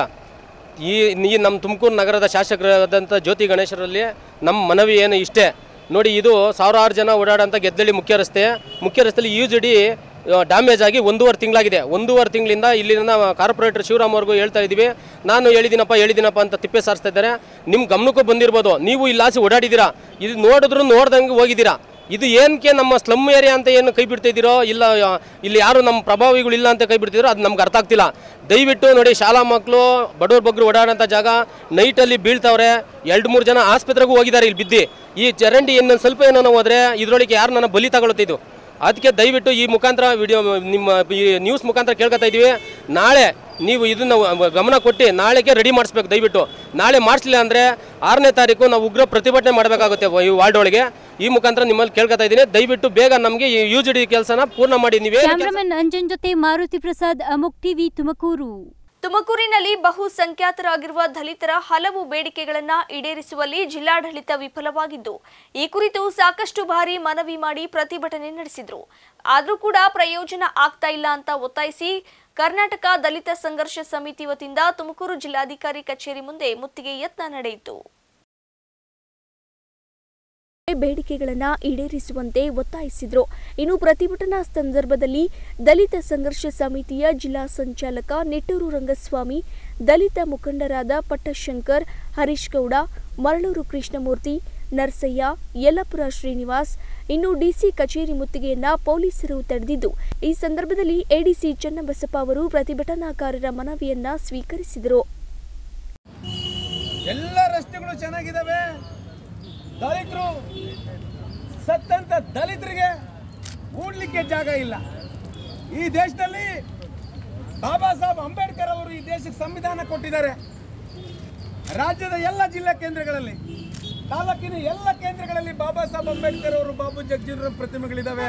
ಈ ಈ ನಮ್ಮ ತುಮಕೂರು ನಗರದ ಶಾಸಕರಾದಂಥ ಜ್ಯೋತಿ ಗಣೇಶರಲ್ಲಿ ನಮ್ಮ ಮನವಿ ಏನು ಇಷ್ಟೇ ನೋಡಿ ಇದು ಸಾವಿರಾರು ಜನ ಓಡಾಡೋಂಥ ಗೆದ್ದಳ್ಳಿ ಮುಖ್ಯ ರಸ್ತೆ ಮುಖ್ಯ ರಸ್ತೆಯಲ್ಲಿ ಯು ಜಿ ಡಿ ಡ್ಯಾಮೇಜ್ ಆಗಿ ಒಂದೂವರೆ ತಿಂಗಳಾಗಿದೆ ಒಂದೂವರೆ ತಿಂಗಳಿಂದ ಇಲ್ಲಿನ ಕಾರ್ಪೊರೇಟರ್ ಶಿವರಾಮ್ ಅವ್ರಿಗೂ ಹೇಳ್ತಾ ಇದ್ದೀವಿ ನಾನು ಹೇಳಿದ್ದೀನಪ್ಪ ಹೇಳಿದ್ದೀನಪ್ಪ ಅಂತ ತಿಪ್ಪೆ ಸಾರಿಸ್ತಾ ಇದ್ದಾರೆ ನಿಮ್ಮ ಗಮನಕ್ಕೂ ಬಂದಿರ್ಬೋದು ನೀವು ಇಲ್ಲಿ ಆಸೆ ಓಡಾಡಿದ್ದೀರಾ ಇದು ನೋಡಿದ್ರು ನೋಡ್ದಂಗೆ ಹೋಗಿದ್ದೀರಾ ಇದು ಏನಕ್ಕೆ ನಮ್ಮ ಸ್ಲಮ್ ಏರಿಯಾ ಅಂತ ಏನು ಕೈ ಬಿಡ್ತಿದ್ದೀರೋ ಇಲ್ಲ ಆ, ಇಲ್ಲಿ ಯಾರು ನಮ್ಮ ಪ್ರಭಾವಿಗಳು ಇಲ್ಲ ಅಂತ ಕೈ ಬಿಡ್ತಿದ್ದೀರೋ ಅದು ನಮ್ಗೆ ಅರ್ಥ ಆಗ್ತಿಲ್ಲ ದಯವಿಟ್ಟು ನೋಡಿ ಶಾಲಾ ಮಕ್ಕಳು ಬಡವ್ರ ಬಗ್ಗರು ಓಡಾಡೋಂಥ ಜಾಗ ನೈಟಲ್ಲಿ ಬೀಳ್ತಾವ್ರೆ ಎರಡು ಮೂರು ಜನ ಆಸ್ಪತ್ರೆಗೂ ಹೋಗಿದ್ದಾರೆ ಇಲ್ಲಿ ಬಿದ್ದು ಈ ಚರಂಡಿ ಇನ್ನೊಂದು ಸ್ವಲ್ಪ ಏನೋ ಹೋದ್ರೆ ಇದರೊಳಗೆ ಯಾರು ನನ್ನ ಬಲಿ ತಗೊಳ್ತಿದ್ದು ಅದಕ್ಕೆ ದಯವಿಟ್ಟು ಈ ಮುಖಾಂತರ ವಿಡಿಯೋ ನಿಮ್ಮ ಈ ನ್ಯೂಸ್ ಮುಖಾಂತರ ಕೇಳ್ಕೊತಾ ಇದ್ದೀವಿ ನಾಳೆ ನೀವು ಇದನ್ನು ಗಮನ ಕೊಟ್ಟು ನಾಳೆಗೆ ರೆಡಿ ಮಾಡಿಸ್ಬೇಕು ದಯವಿಟ್ಟು ನಾಳೆ ಮಾಡಿಸ್ಲಿಲ್ಲ ಅಂದರೆ ಆರನೇ ತಾರೀಕು ನಾವು ಉಗ್ರ ಪ್ರತಿಭಟನೆ ಮಾಡಬೇಕಾಗುತ್ತೆ ಈ ವಾರ್ಡ್ ಒಳಗೆ ಈ ಮುಖಾಂತರ ನಿಮ್ಮಲ್ಲಿ ಕೇಳ್ಕೊತಾ ಇದ್ದೀನಿ ದಯವಿಟ್ಟು ಬೇಗ ನಮಗೆ ಈ ಯು ಜಿ ಡಿ ಕೆಲಸನ ಪೂರ್ಣ ಮಾಡಿ ನೀವೇ ಕ್ಯಾಮರಾಮನ್ ಅಂಜನ್ ಜೊತೆ ಮಾರುತಿ ಪ್ರಸಾದ್ ಅಮುಕ್ ಟಿವಿ ತುಮಕೂರು ತುಮಕೂರಿನಲ್ಲಿ ಬಹುಸಂಖ್ಯಾತರಾಗಿರುವ ದಲಿತರ ಹಲವು ಬೇಡಿಕೆಗಳನ್ನ ಈಡೇರಿಸುವಲ್ಲಿ ಜಿಲ್ಲಾಡಳಿತ ವಿಫಲವಾಗಿದ್ದು ಈ ಕುರಿತು ಸಾಕಷ್ಟು ಬಾರಿ ಮನವಿ ಮಾಡಿ ಪ್ರತಿಭಟನೆ ನಡೆಸಿದ್ರು ಆದ್ರೂ ಕೂಡ ಪ್ರಯೋಜನ ಆಗ್ತಾ ಇಲ್ಲ ಅಂತ ಒತ್ತಾಯಿಸಿ ಕರ್ನಾಟಕ ದಲಿತ ಸಂಘರ್ಷ ಸಮಿತಿ ವತಿಯಿಂದ ತುಮಕೂರು ಜಿಲ್ಲಾಧಿಕಾರಿ ಕಚೇರಿ ಮುಂದೆ ಮುತ್ತಿಗೆ ಯತ್ನ ನಡೆಯಿತು ಬೇಡಿಕೆಗಳನ್ನ ಈಡೇರಿಸುವಂತೆ ಒತ್ತಾಯಿಸಿದ್ರು ಇನ್ನು ಪ್ರತಿಭಟನಾ ಸಂದರ್ಭದಲ್ಲಿ ದಲಿತ ಸಂಘರ್ಷ ಸಮಿತಿಯ ಜಿಲ್ಲಾ ಸಂಚಾಲಕ ನಿಟ್ಟೂರು ರಂಗಸ್ವಾಮಿ ದಲಿತ ಮುಖಂಡರಾದ ಪಟ್ಟಶಂಕರ್ ಹರೀಶ್ ಗೌಡ ಮರಳೂರು ಕೃಷ್ಣಮೂರ್ತಿ ನರ್ಸಯ್ಯ ಯಲ್ಲಪುರ ಶ್ರೀನಿವಾಸ್ ಇನ್ನು ಡಿಸಿ ಕಚೇರಿ ಮುತ್ತಿಗೆಯನ್ನ ಪೊಲೀಸರು ತಡೆದಿದ್ದು ಈ ಸಂದರ್ಭದಲ್ಲಿ ಎಡಿಸಿ ಚನ್ನಬಸಪ್ಪ ಅವರು ಪ್ರತಿಭಟನಾಕಾರರ ಮನವಿಯನ್ನ ಸ್ವೀಕರಿಸಿದರು ಎಲ್ಲ ರಸ್ತೆಗಳು ಚೆನ್ನಾಗಿದ್ದಾವೆ ದಲಿತರು ಸತ್ತಂತ ದಲಿತರಿಗೆ ಕೂಡ್ಲಿಕ್ಕೆ ಜಾಗ ಇಲ್ಲ ಈ ದೇಶದಲ್ಲಿ ಬಾಬಾ ಸಾಹೇಬ್ ಅಂಬೇಡ್ಕರ್ ಅವರು ಈ ದೇಶಕ್ಕೆ ಸಂವಿಧಾನ ಕೊಟ್ಟಿದ್ದಾರೆ ರಾಜ್ಯದ ಎಲ್ಲ ಜಿಲ್ಲಾ ಕೇಂದ್ರಗಳಲ್ಲಿ ತಾಲೂಕಿನ ಎಲ್ಲ ಕೇಂದ್ರಗಳಲ್ಲಿ ಬಾಬಾ ಸಾಹೇಬ್ ಅಂಬೇಡ್ಕರ್ ಅವರು ಬಾಬು ಜಗಜೀವನ ಪ್ರತಿಮೆಗಳಿದ್ದಾವೆ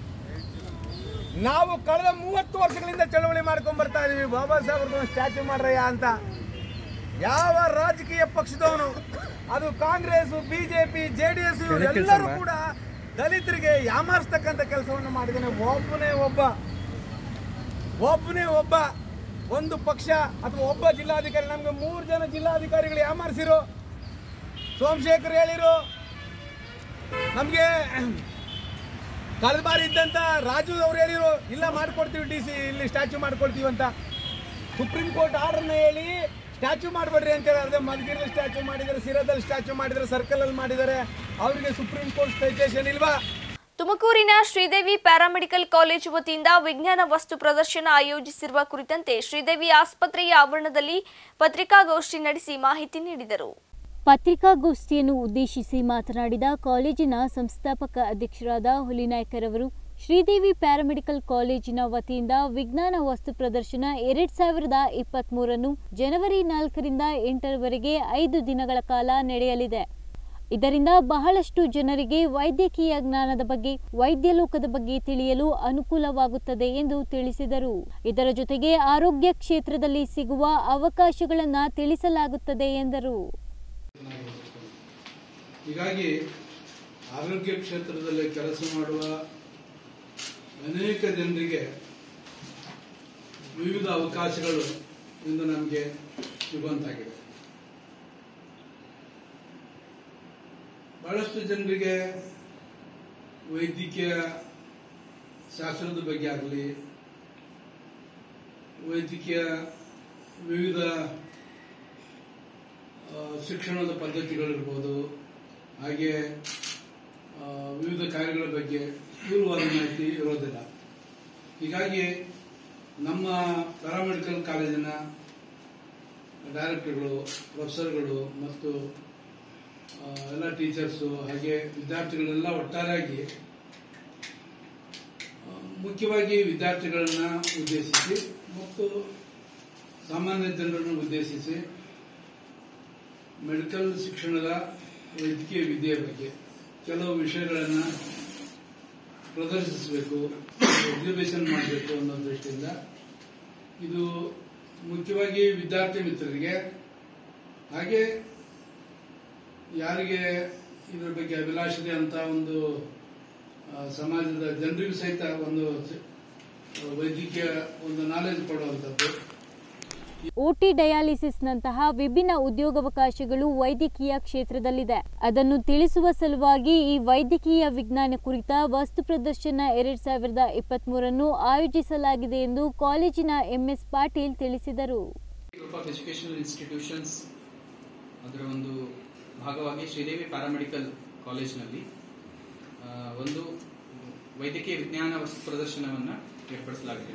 ನಾವು ಕಳೆದ ಮೂವತ್ತು ವರ್ಷಗಳಿಂದ ಚಳವಳಿ ಮಾಡ್ಕೊಂಡ್ ಬರ್ತಾ ಇದೀವಿ ಬಾಬಾ ಸಾಹೇಬ್ರದ್ದು ಸ್ಟ್ಯಾಚ್ಯೂ ಮಾಡ್ರಯ್ಯ ಅಂತ ಯಾವ ರಾಜಕೀಯ ಪಕ್ಷದವನು ಅದು Congress BJP J D S ಎಲ್ಲರೂ ಕೂಡ ದಲಿತರಿಗೆ ಯಾಮಾರಿಸ್ತಕ್ಕಂಥ ಕೆಲಸವನ್ನು ಮಾಡಿದ್ದಾನೆ ಒಬ್ಬನೇ ಒಬ್ಬ ಒಬ್ಬನೇ ಒಬ್ಬ ಒಂದು ಪಕ್ಷ ಅಥವಾ ಒಬ್ಬ ಜಿಲ್ಲಾಧಿಕಾರಿ ನಮ್ಗೆ ಮೂರು ಜನ ಜಿಲ್ಲಾಧಿಕಾರಿಗಳು ಯಾಮಾರಿಸಿರು ಸೋಮಶೇಖರ್ ಹೇಳಿರು ನಮಗೆ ಕಳೆದ ಬಾರಿ ಇದ್ದಂತ ರಾಜು ಅವ್ರು ಹೇಳಿರು ಇಲ್ಲ ಮಾಡ್ಕೊಡ್ತೀವಿ ಡಿ ಸಿ ಇಲ್ಲಿ ಸ್ಟ್ಯಾಚ್ಯೂ ಮಾಡ್ಕೊಡ್ತೀವಿ ಅಂತ ಸುಪ್ರೀಂ ಕೋರ್ಟ್ ಆರ್ಡರ್ನ ಹೇಳಿ ಸ್ಟ್ಯಾಚ್ಯೂ ಮಾಡಬೇಡ್ರಿ ಅಂತ ಹೇಳಿದ್ರೆ ಮಧುಗಿರಿಯಲ್ಲಿ ಸ್ಟ್ಯಾಚ್ಯೂ ಮಾಡಿದ್ದಾರೆ ಸಿರಾದಲ್ಲಿ ಸ್ಟ್ಯಾಚ್ಯೂ ಮಾಡಿದ್ದಾರೆ ಸರ್ಕಲ್ ಅಲ್ಲಿ ಮಾಡಿದ್ದಾರೆ ಅವರಿಗೆ ಸುಪ್ರೀಂ ಕೋರ್ಟ್ ಸ್ಟೇಷನ್ ಇಲ್ವಾ ತುಮಕೂರಿನ ಶ್ರೀದೇವಿ ಪ್ಯಾರಾಮೆಡಿಕಲ್ ಕಾಲೇಜು ವತಿಯಿಂದ ವಿಜ್ಞಾನ ವಸ್ತು ಪ್ರದರ್ಶನ ಆಯೋಜಿಸಿರುವ ಕುರಿತಂತೆ ಶ್ರೀದೇವಿ ಆಸ್ಪತ್ರೆಯ ಆವರಣದಲ್ಲಿ ಪತ್ರಿಕಾಗೋಷ್ಠಿ ನಡೆಸಿ ಮಾಹಿತಿ ನೀಡಿದರು ಪತ್ರಿಕಾಗೋಷ್ಠಿಯನ್ನು ಉದ್ದೇಶಿಸಿ ಮಾತನಾಡಿದ ಕಾಲೇಜಿನ ಸಂಸ್ಥಾಪಕ ಅಧ್ಯಕ್ಷರಾದ ಹುಲಿನಾಯ್ಕರವರು ಶ್ರೀದೇವಿ ಪ್ಯಾರಾಮೆಡಿಕಲ್ ಕಾಲೇಜಿನ ವತಿಯಿಂದ ವಿಜ್ಞಾನ ವಸ್ತು ಪ್ರದರ್ಶನ ಎರಡ್ ಸಾವಿರದ ಇಪ್ಪತ್ತ್ ಮೂರನ್ನು ಜನವರಿ ನಾಲ್ಕರಿಂದ ಎಂಟರವರೆಗೆ ಐದು ದಿನಗಳ ಕಾಲ ನಡೆಯಲಿದೆ ಇದರಿಂದ ಬಹಳಷ್ಟು ಜನರಿಗೆ ವೈದ್ಯಕೀಯ ಜ್ಞಾನದ ಬಗ್ಗೆ ವೈದ್ಯ ಲೋಕದ ಬಗ್ಗೆ ತಿಳಿಯಲು ಅನುಕೂಲವಾಗುತ್ತದೆ ಎಂದು ತಿಳಿಸಿದರು ಇದರ ಜೊತೆಗೆ ಆರೋಗ್ಯ ಕ್ಷೇತ್ರದಲ್ಲಿ ಸಿಗುವ ಅವಕಾಶಗಳನ್ನು ತಿಳಿಸಲಾಗುತ್ತದೆ ಎಂದರು ಹೀಗಾಗಿ ಆರೋಗ್ಯ ಕ್ಷೇತ್ರದಲ್ಲಿ ಕೆಲಸ ಮಾಡುವ ಅನೇಕ ಜನರಿಗೆ ವಿವಿಧ ಅವಕಾಶಗಳು ಇಂದು ನಮಗೆ ಸಿಗುವಂತಾಗಿದೆ ಬಹಳಷ್ಟು ಜನರಿಗೆ ವೈದ್ಯಕೀಯ ಶಾಸ್ತ್ರದ ಬಗ್ಗೆ ಆಗಲಿ ವೈದ್ಯಕೀಯ ವಿವಿಧ ಆ, ಶಿಕ್ಷಣದ ಪದ್ಧತಿಗಳಿರ್ಬೋದು ಹಾಗೆ ಆ, ವಿವಿಧ ಕಾರ್ಯಗಳ ಬಗ್ಗೆ ಪೂರ್ವವಾದ ಮಾಹಿತಿ ಇರೋದಿಲ್ಲ ಹೀಗಾಗಿ ನಮ್ಮ ಪ್ಯಾರಾಮೆಡಿಕಲ್ ಕಾಲೇಜಿನ ಡೈರೆಕ್ಟರ್ಗಳು ಪ್ರೊಫೆಸರ್ಗಳು ಮತ್ತು ಆ, ಎಲ್ಲ ಟೀಚರ್ಸು ಹಾಗೆ ವಿದ್ಯಾರ್ಥಿಗಳೆಲ್ಲ ಒಟ್ಟಾರೆಯಾಗಿ ಆ, ಮುಖ್ಯವಾಗಿ ವಿದ್ಯಾರ್ಥಿಗಳನ್ನ ಉದ್ದೇಶಿಸಿ ಮತ್ತು ಸಾಮಾನ್ಯ ಜನರನ್ನು ಉದ್ದೇಶಿಸಿ ಮೆಡಿಕಲ್ ಶಿಕ್ಷಣದ ವೈದ್ಯಕೀಯ ವಿದ್ಯೆಯ ಬಗ್ಗೆ ಕೆಲವು ವಿಷಯಗಳನ್ನು ಪ್ರದರ್ಶಿಸಬೇಕು ಎಕ್ಸಿಬಿಷನ್ ಮಾಡಬೇಕು ಅನ್ನೋ ದೃಷ್ಟಿಯಿಂದ ಇದು ಮುಖ್ಯವಾಗಿ ವಿದ್ಯಾರ್ಥಿ ಮಿತ್ರರಿಗೆ ಹಾಗೆ ಯಾರಿಗೆ ಇದರ ಬಗ್ಗೆ ಅಭಿಲಾಷಿದೆ ಅಂತ ಒಂದು ಆ, ಸಮಾಜದ ಜನರಿಗೂ ಸಹಿತ ಒಂದು ಸ- ವೈದ್ಯಕೀಯ ಒಂದು ನಾಲೆಜ್ ಕೊಡುವಂಥದ್ದು ಓಟಿ ಡಯಾಲಿಸಿಸ್ನಂತಹ ವಿಭಿನ್ನ ಉದ್ಯೋಗಾವಕಾಶಗಳು ವೈದ್ಯಕೀಯ ಕ್ಷೇತ್ರದಲ್ಲಿದೆ ಅದನ್ನು ತಿಳಿಸುವ ಸಲುವಾಗಿ ಈ ವೈದ್ಯಕೀಯ ವಿಜ್ಞಾನ ಕುರಿತ ವಸ್ತು ಪ್ರದರ್ಶನ ಎರಡ್ ಸಾವಿರದ ಇಪ್ಪತ್ಮೂರನ್ನು ಆಯೋಜಿಸಲಾಗಿದೆ ಎಂದು ಕಾಲೇಜಿನ ಎಂಎಸ್ ಪಾಟೀಲ್ ತಿಳಿಸಿದರು ಗ್ರೂಪ್ ಆಫ್ ಎಜುಕೇಷನಲ್ ಇನ್ಸ್ಟಿಟ್ಯೂಷನ್ಸ್ ಅದರ ಒಂದು ಭಾಗವಾಗಿ ಶ್ರೀದೇವಿ ಪ್ಯಾರಾಮೆಡಿಕಲ್ ಕಾಲೇಜಿನಲ್ಲಿ ಆ, ಒಂದು ವೈದ್ಯಕೀಯ ವಿಜ್ಞಾನ ವಸ್ತು ಪ್ರದರ್ಶನವನ್ನು ಏರ್ಪಡಿಸಲಾಗಿದೆ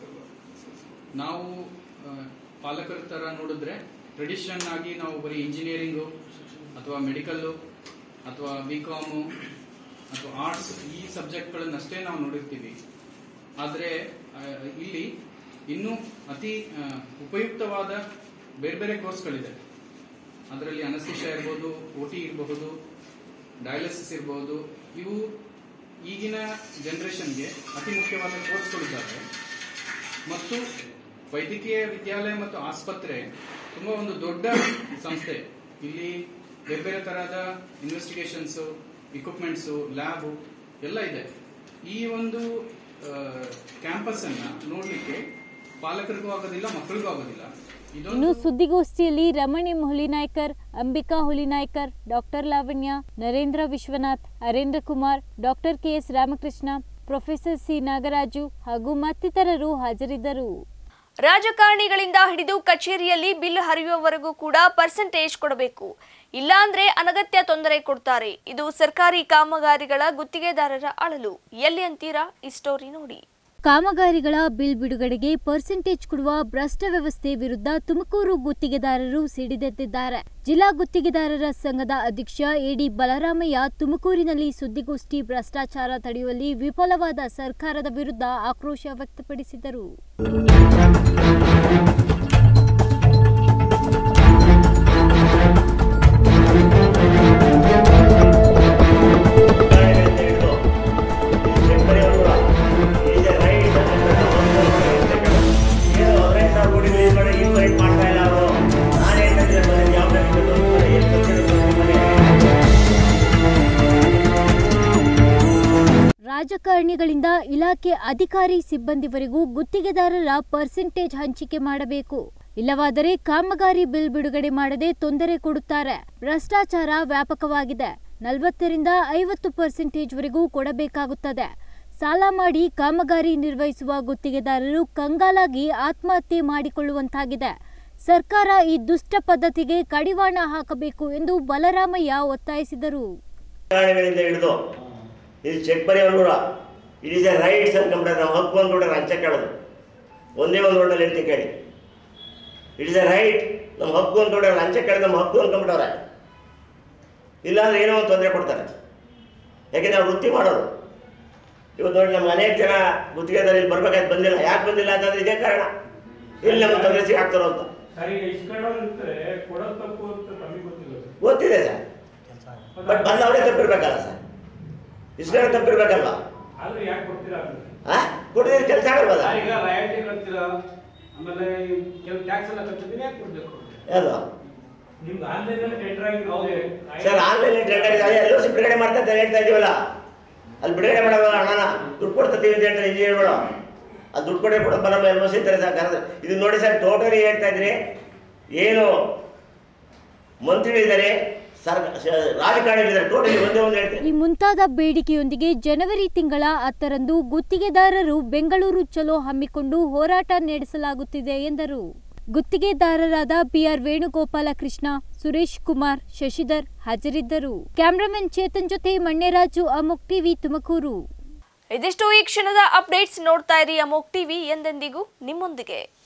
ನಾವು ಆ, ಪಾಲಕರ ಥರ ನೋಡಿದ್ರೆ ಟ್ರೆಡಿಷನ್ ಆಗಿ ನಾವು ಬರೀ ಇಂಜಿನಿಯರಿಂಗು ಅಥವಾ ಮೆಡಿಕಲ್ಲು ಅಥವಾ ಬಿ ಕಾಮು ಅಥವಾ ಆರ್ಟ್ಸ್ ಈ ಸಬ್ಜೆಕ್ಟ್ಗಳನ್ನಷ್ಟೇ ನಾವು ನೋಡಿರ್ತೀವಿ ಆದರೆ ಆ, ಇಲ್ಲಿ ಇನ್ನೂ ಅತಿ ಆ, ಉಪಯುಕ್ತವಾದ ಬೇರೆ ಬೇರೆ ಕೋರ್ಸ್ಗಳಿದೆ ಅದರಲ್ಲಿ ಅನಸ್ತಿಷ ಇರ್ಬೋದು ಓ ಟಿ ಇರಬಹುದು ಡಯಾಲಿಸಿಸ್ ಇರ್ಬೋದು ಇವು ಈಗಿನ ಜನರೇಷನ್ಗೆ ಅತಿ ಮುಖ್ಯವಾದ ಕೋರ್ಸ್ಗಳಿದ್ದಾವೆ ಮತ್ತು ವೈದ್ಯಕೀಯ ವಿದ್ಯಾಲಯ ಮತ್ತು ಆಸ್ಪತ್ರೆ ತುಂಬಾ ಒಂದು ದೊಡ್ಡ ಸಂಸ್ಥೆ ಇಲ್ಲಿ ಬೇರೆ ಬೇರೆ ತರಹದ ಇನ್ವೆಸ್ಟಿಗೇಷನ್ಸ್ ಇಕ್ವಿಪ್ಮೆಂಟ್ಸ್ ಲ್ಯಾಬ್ ಎಲ್ಲ ಇದೆ ಈ ಒಂದು ಕ್ಯಾಂಪಸ್ ಅನ್ನ ನೋಡ್ಲಿಕ್ಕೆ ಪಾಲಕರಿಗೂ ಆಗೋದಿಲ್ಲ ಮಕ್ಕಳಿಗೂ ಆಗೋದಿಲ್ಲ ಇನ್ನು ಇದೊಂದು ಸುದ್ದಿಗೋಷ್ಠಿಯಲ್ಲಿ Ramani Hulinaikar Ambika Hulinaikar doctor Lavanya Narendra Vishwanath Arendra Kumar doctor KS Ramakrishna professor C Nagaraju ಹಾಗೂ ಮತ್ತಿತರರು ಹಾಜರಿದ್ದರು ರಾಜಕಾರಣಿಗಳಿಂದ ಹಿಡಿದು ಕಚೇರಿಯಲ್ಲಿ ಬಿಲ್ ಹರಿಯುವವರೆಗೂ ಕೂಡ ಪರ್ಸೆಂಟೇಜ್ ಕೊಡಬೇಕು ಇಲ್ಲಾಂದ್ರೆ ಅನಗತ್ಯ ತೊಂದರೆ ಕೊಡ್ತಾರೆ ಇದು ಸರ್ಕಾರಿ ಕಾಮಗಾರಿಗಳ ಗುತ್ತಿಗೆದಾರರ ಅಳಲು ಎಲ್ಲಿ ಅಂತೀರಾ ಈ ಸ್ಟೋರಿ ನೋಡಿ ಕಾಮಗಾರಿಗಳ ಬಿಲ್ ಬಿಡುಗಡೆಗೆ ಪರ್ಸೆಂಟೇಜ್ ಕೊಡುವ ಭ್ರಷ್ಟ ವ್ಯವಸ್ಥೆ ವಿರುದ್ಧ ತುಮಕೂರು ಗುತ್ತಿಗೆದಾರರು ಸಿಡಿದೆದ್ದಿದ್ದಾರೆ ಜಿಲ್ಲಾ ಗುತ್ತಿಗೆದಾರರ ಸಂಘದ ಅಧ್ಯಕ್ಷ ಎಡಿ ಬಲರಾಮಯ್ಯ ತುಮಕೂರಿನಲ್ಲಿ ಸುದ್ದಿಗೋಷ್ಠಿ ಭ್ರಷ್ಟಾಚಾರ ತಡೆಯುವಲ್ಲಿ ವಿಫಲವಾದ ಸರ್ಕಾರದ ವಿರುದ್ಧ ಆಕ್ರೋಶ ವ್ಯಕ್ತಪಡಿಸಿದರು ರಾಜಕಾರಣಿಗಳಿಂದ ಇಲಾಖೆ ಅಧಿಕಾರಿ ಸಿಬ್ಬಂದಿವರೆಗೂ ಗುತ್ತಿಗೆದಾರರ ಪರ್ಸೆಂಟೇಜ್ ಹಂಚಿಕೆ ಮಾಡಬೇಕು ಇಲ್ಲವಾದರೆ ಕಾಮಗಾರಿ ಬಿಲ್ ಬಿಡುಗಡೆ ಮಾಡದೆ ತೊಂದರೆ ಕೊಡುತ್ತಾರೆ ಭ್ರಷ್ಟಾಚಾರ ವ್ಯಾಪಕವಾಗಿದೆ ನಲವತ್ತರಿಂದ ಐವತ್ತು ಪರ್ಸೆಂಟೇಜ್ ವರೆಗೂ ಕೊಡಬೇಕಾಗುತ್ತದೆ ಸಾಲ ಮಾಡಿ ಕಾಮಗಾರಿ ನಿರ್ವಹಿಸುವ ಗುತ್ತಿಗೆದಾರರು ಕಂಗಾಲಾಗಿ ಆತ್ಮಹತ್ಯೆ ಮಾಡಿಕೊಳ್ಳುವಂತಾಗಿದೆ ಸರ್ಕಾರ ಈ ದುಷ್ಟ ಪದ್ಧತಿಗೆ ಕಡಿವಾಣ ಹಾಕಬೇಕು ಎಂದು ಬಲರಾಮಯ್ಯ ಒತ್ತಾಯಿಸಿದರು ರಾಜಕಾರಣಿಗಳಿಂದ ಹಿಡಿದು ಇದು ಚೆಕ್ ಬರೆಯೋರು ಇಟ್ ಈಸ್ ಎ ರೈಟ್ಸ್ ಅನ್ಕೊಂಬಿಟ್ರೆ ನಾವು ಹಕ್ಕು ಅಂದ್ಬಿಟ್ರೆ ಲಂಚ ಕೇಳೋದು ಒಂದೇ ಒಂದು ವರ್ಡಲ್ಲಿ ಹೇಳ್ತೀನಿ ಕೇಳಿ ಇಟ್ ಇಸ್ ಎ ರೈಟ್ ನಮ್ಮ ಹಕ್ಕು ಅಂದ್ಬಿಟ್ರೆ ಲಂಚ ಕೇಳಿದ್ರೆ ನಮ್ಮ ಹಕ್ಕು ಅನ್ಕೊಂಬಿಟ್ಟವ್ರೆ ಇಲ್ಲಾಂದ್ರೆ ಏನೋ ಒಂದು ತೊಂದರೆ ಕೊಡ್ತಾರೆ ಯಾಕೆಂದ್ರೆ ನಾವು ವೃತ್ತಿ ಮಾಡೋರು ಇವತ್ತು ನೋಡಿ ನಮ್ಮ ಅನೇಕ ಜನ ಗುತ್ತಿಗೆದಾರ ಇಲ್ಲಿ ಬರ್ಬೇಕಾದ್ರೆ ಬಂದಿಲ್ಲ ಯಾಕೆ ಬಂದಿಲ್ಲ ಅಂತಂದ್ರೆ ಇದೇ ಕಾರಣ ಇಲ್ಲಿ ನಮಗೆ ತೊಂದರೆ ಸಿಗಾಕ್ತಾರೋ ಅಂತ ಗೊತ್ತಿದೆ ಸರ್ ಬಟ್ ಬಂದು ಅವರೇ ತಪ್ಪಿರ್ಬೇಕಲ್ಲ ಸರ್ ಇಸ್ಕೊಂಡು ತಪ್ಪಿರ್ಬೇಕಲ್ವಾ ಆ? ಕೊಟ್ಟಿದ್ರೆ ಕೆಲಸ ಆಗಲ್ವಲ್ಲ ಈಗ ರಾಯಲ್ಟಿ ಕಟ್ತೀರ ಆಮೇಲೆ ಕೆಲವು ಟ್ಯಾಕ್ಸ್ ಎಲ್ಲ ಕಟ್ಟಿದ್ರೆ ಯಾಕೆ ಕೊಡ್ಬೇಕು ಯಾವುದು ನಿಮ್ದು ಆನ್ಲೈನ್ ಅಲ್ಲಿ ಟೆಂಡರ್ ಆಗಿರೋದು ಸರ್ ಆನ್ಲೈನ್ ಟೆಂಡರ್ ಇದೆ ಎಲ್ಲೋ ಸಿ ಬಿಡುಗಡೆ ಮಾಡ್ತಾ ಅಂತ ಹೇಳ್ತಾ ಇದೀವಲ್ಲ ಅಲ್ಲಿ ಬಿಡುಗಡೆ ಮಾಡೋದಲ್ಲ ಹಣನ ದುಡ್ಡು ಕೊಡ್ತೀವಿ ಅಂತ ಹೇಳ್ತಾರೆ ಇಂಜಿನಿಯರ್ಗಳು ಅದು ದುಡ್ಡು ಕೊಡೇ ಕೊಡೋದು ಬರಲ್ಲ ಎಲ್ಲ ಇದ್ದಾರೆ ಸರ್ ಕರೆದು ಇದು ನೋಡಿ ಸರ್ ಟೋಟಲಿ ಹೇಳ್ತಾ ಇದ್ರೆ ಏನು ಮಂತ್ರಿಗಳಿದ್ದಾರೆ ಸರ್ ರಾಜಕಾರಣಿಗಳಿದ್ದಾರೆ ಟೋಟಲಿ ಒಂದೇ ಒಂದು ಹೇಳ್ತೀನಿ ಈ ಮುಂತಾದ ಬೇಡಿಕೆಯೊಂದಿಗೆ ಜನವರಿ ತಿಂಗಳ ಹತ್ತರಂದು ಗುತ್ತಿಗೆದಾರರು ಬೆಂಗಳೂರು ಚಲೋ ಹಮ್ಮಿಕೊಂಡು ಹೋರಾಟ ನಡೆಸಲಾಗುತ್ತಿದೆ ಎಂದರು ಗುತ್ತಿಗೆದಾರರಾದ ಬಿಆರ್ ವೇಣುಗೋಪಾಲ ಕೃಷ್ಣ ಸುರೇಶ್ ಕುಮಾರ್ ಶಶಿಧರ್ ಹಾಜರಿದ್ದರು ಕ್ಯಾಮ್ರಾಮನ್ ಚೇತನ್ ಜೊತೆ ಮಣ್ಯರಾಜು ಅಮುಕ್ ಟಿವಿ ತುಮಕೂರು ಇದಿಷ್ಟು ಈ ಕ್ಷಣದ ಅಪ್ಡೇಟ್ಸ್ ನೋಡ್ತಾ ಇರಿ ಅಮೋಕ್ ಟಿವಿ ಎಂದೆಂದಿಗೂ ನಿಮ್ಮೊಂದಿಗೆ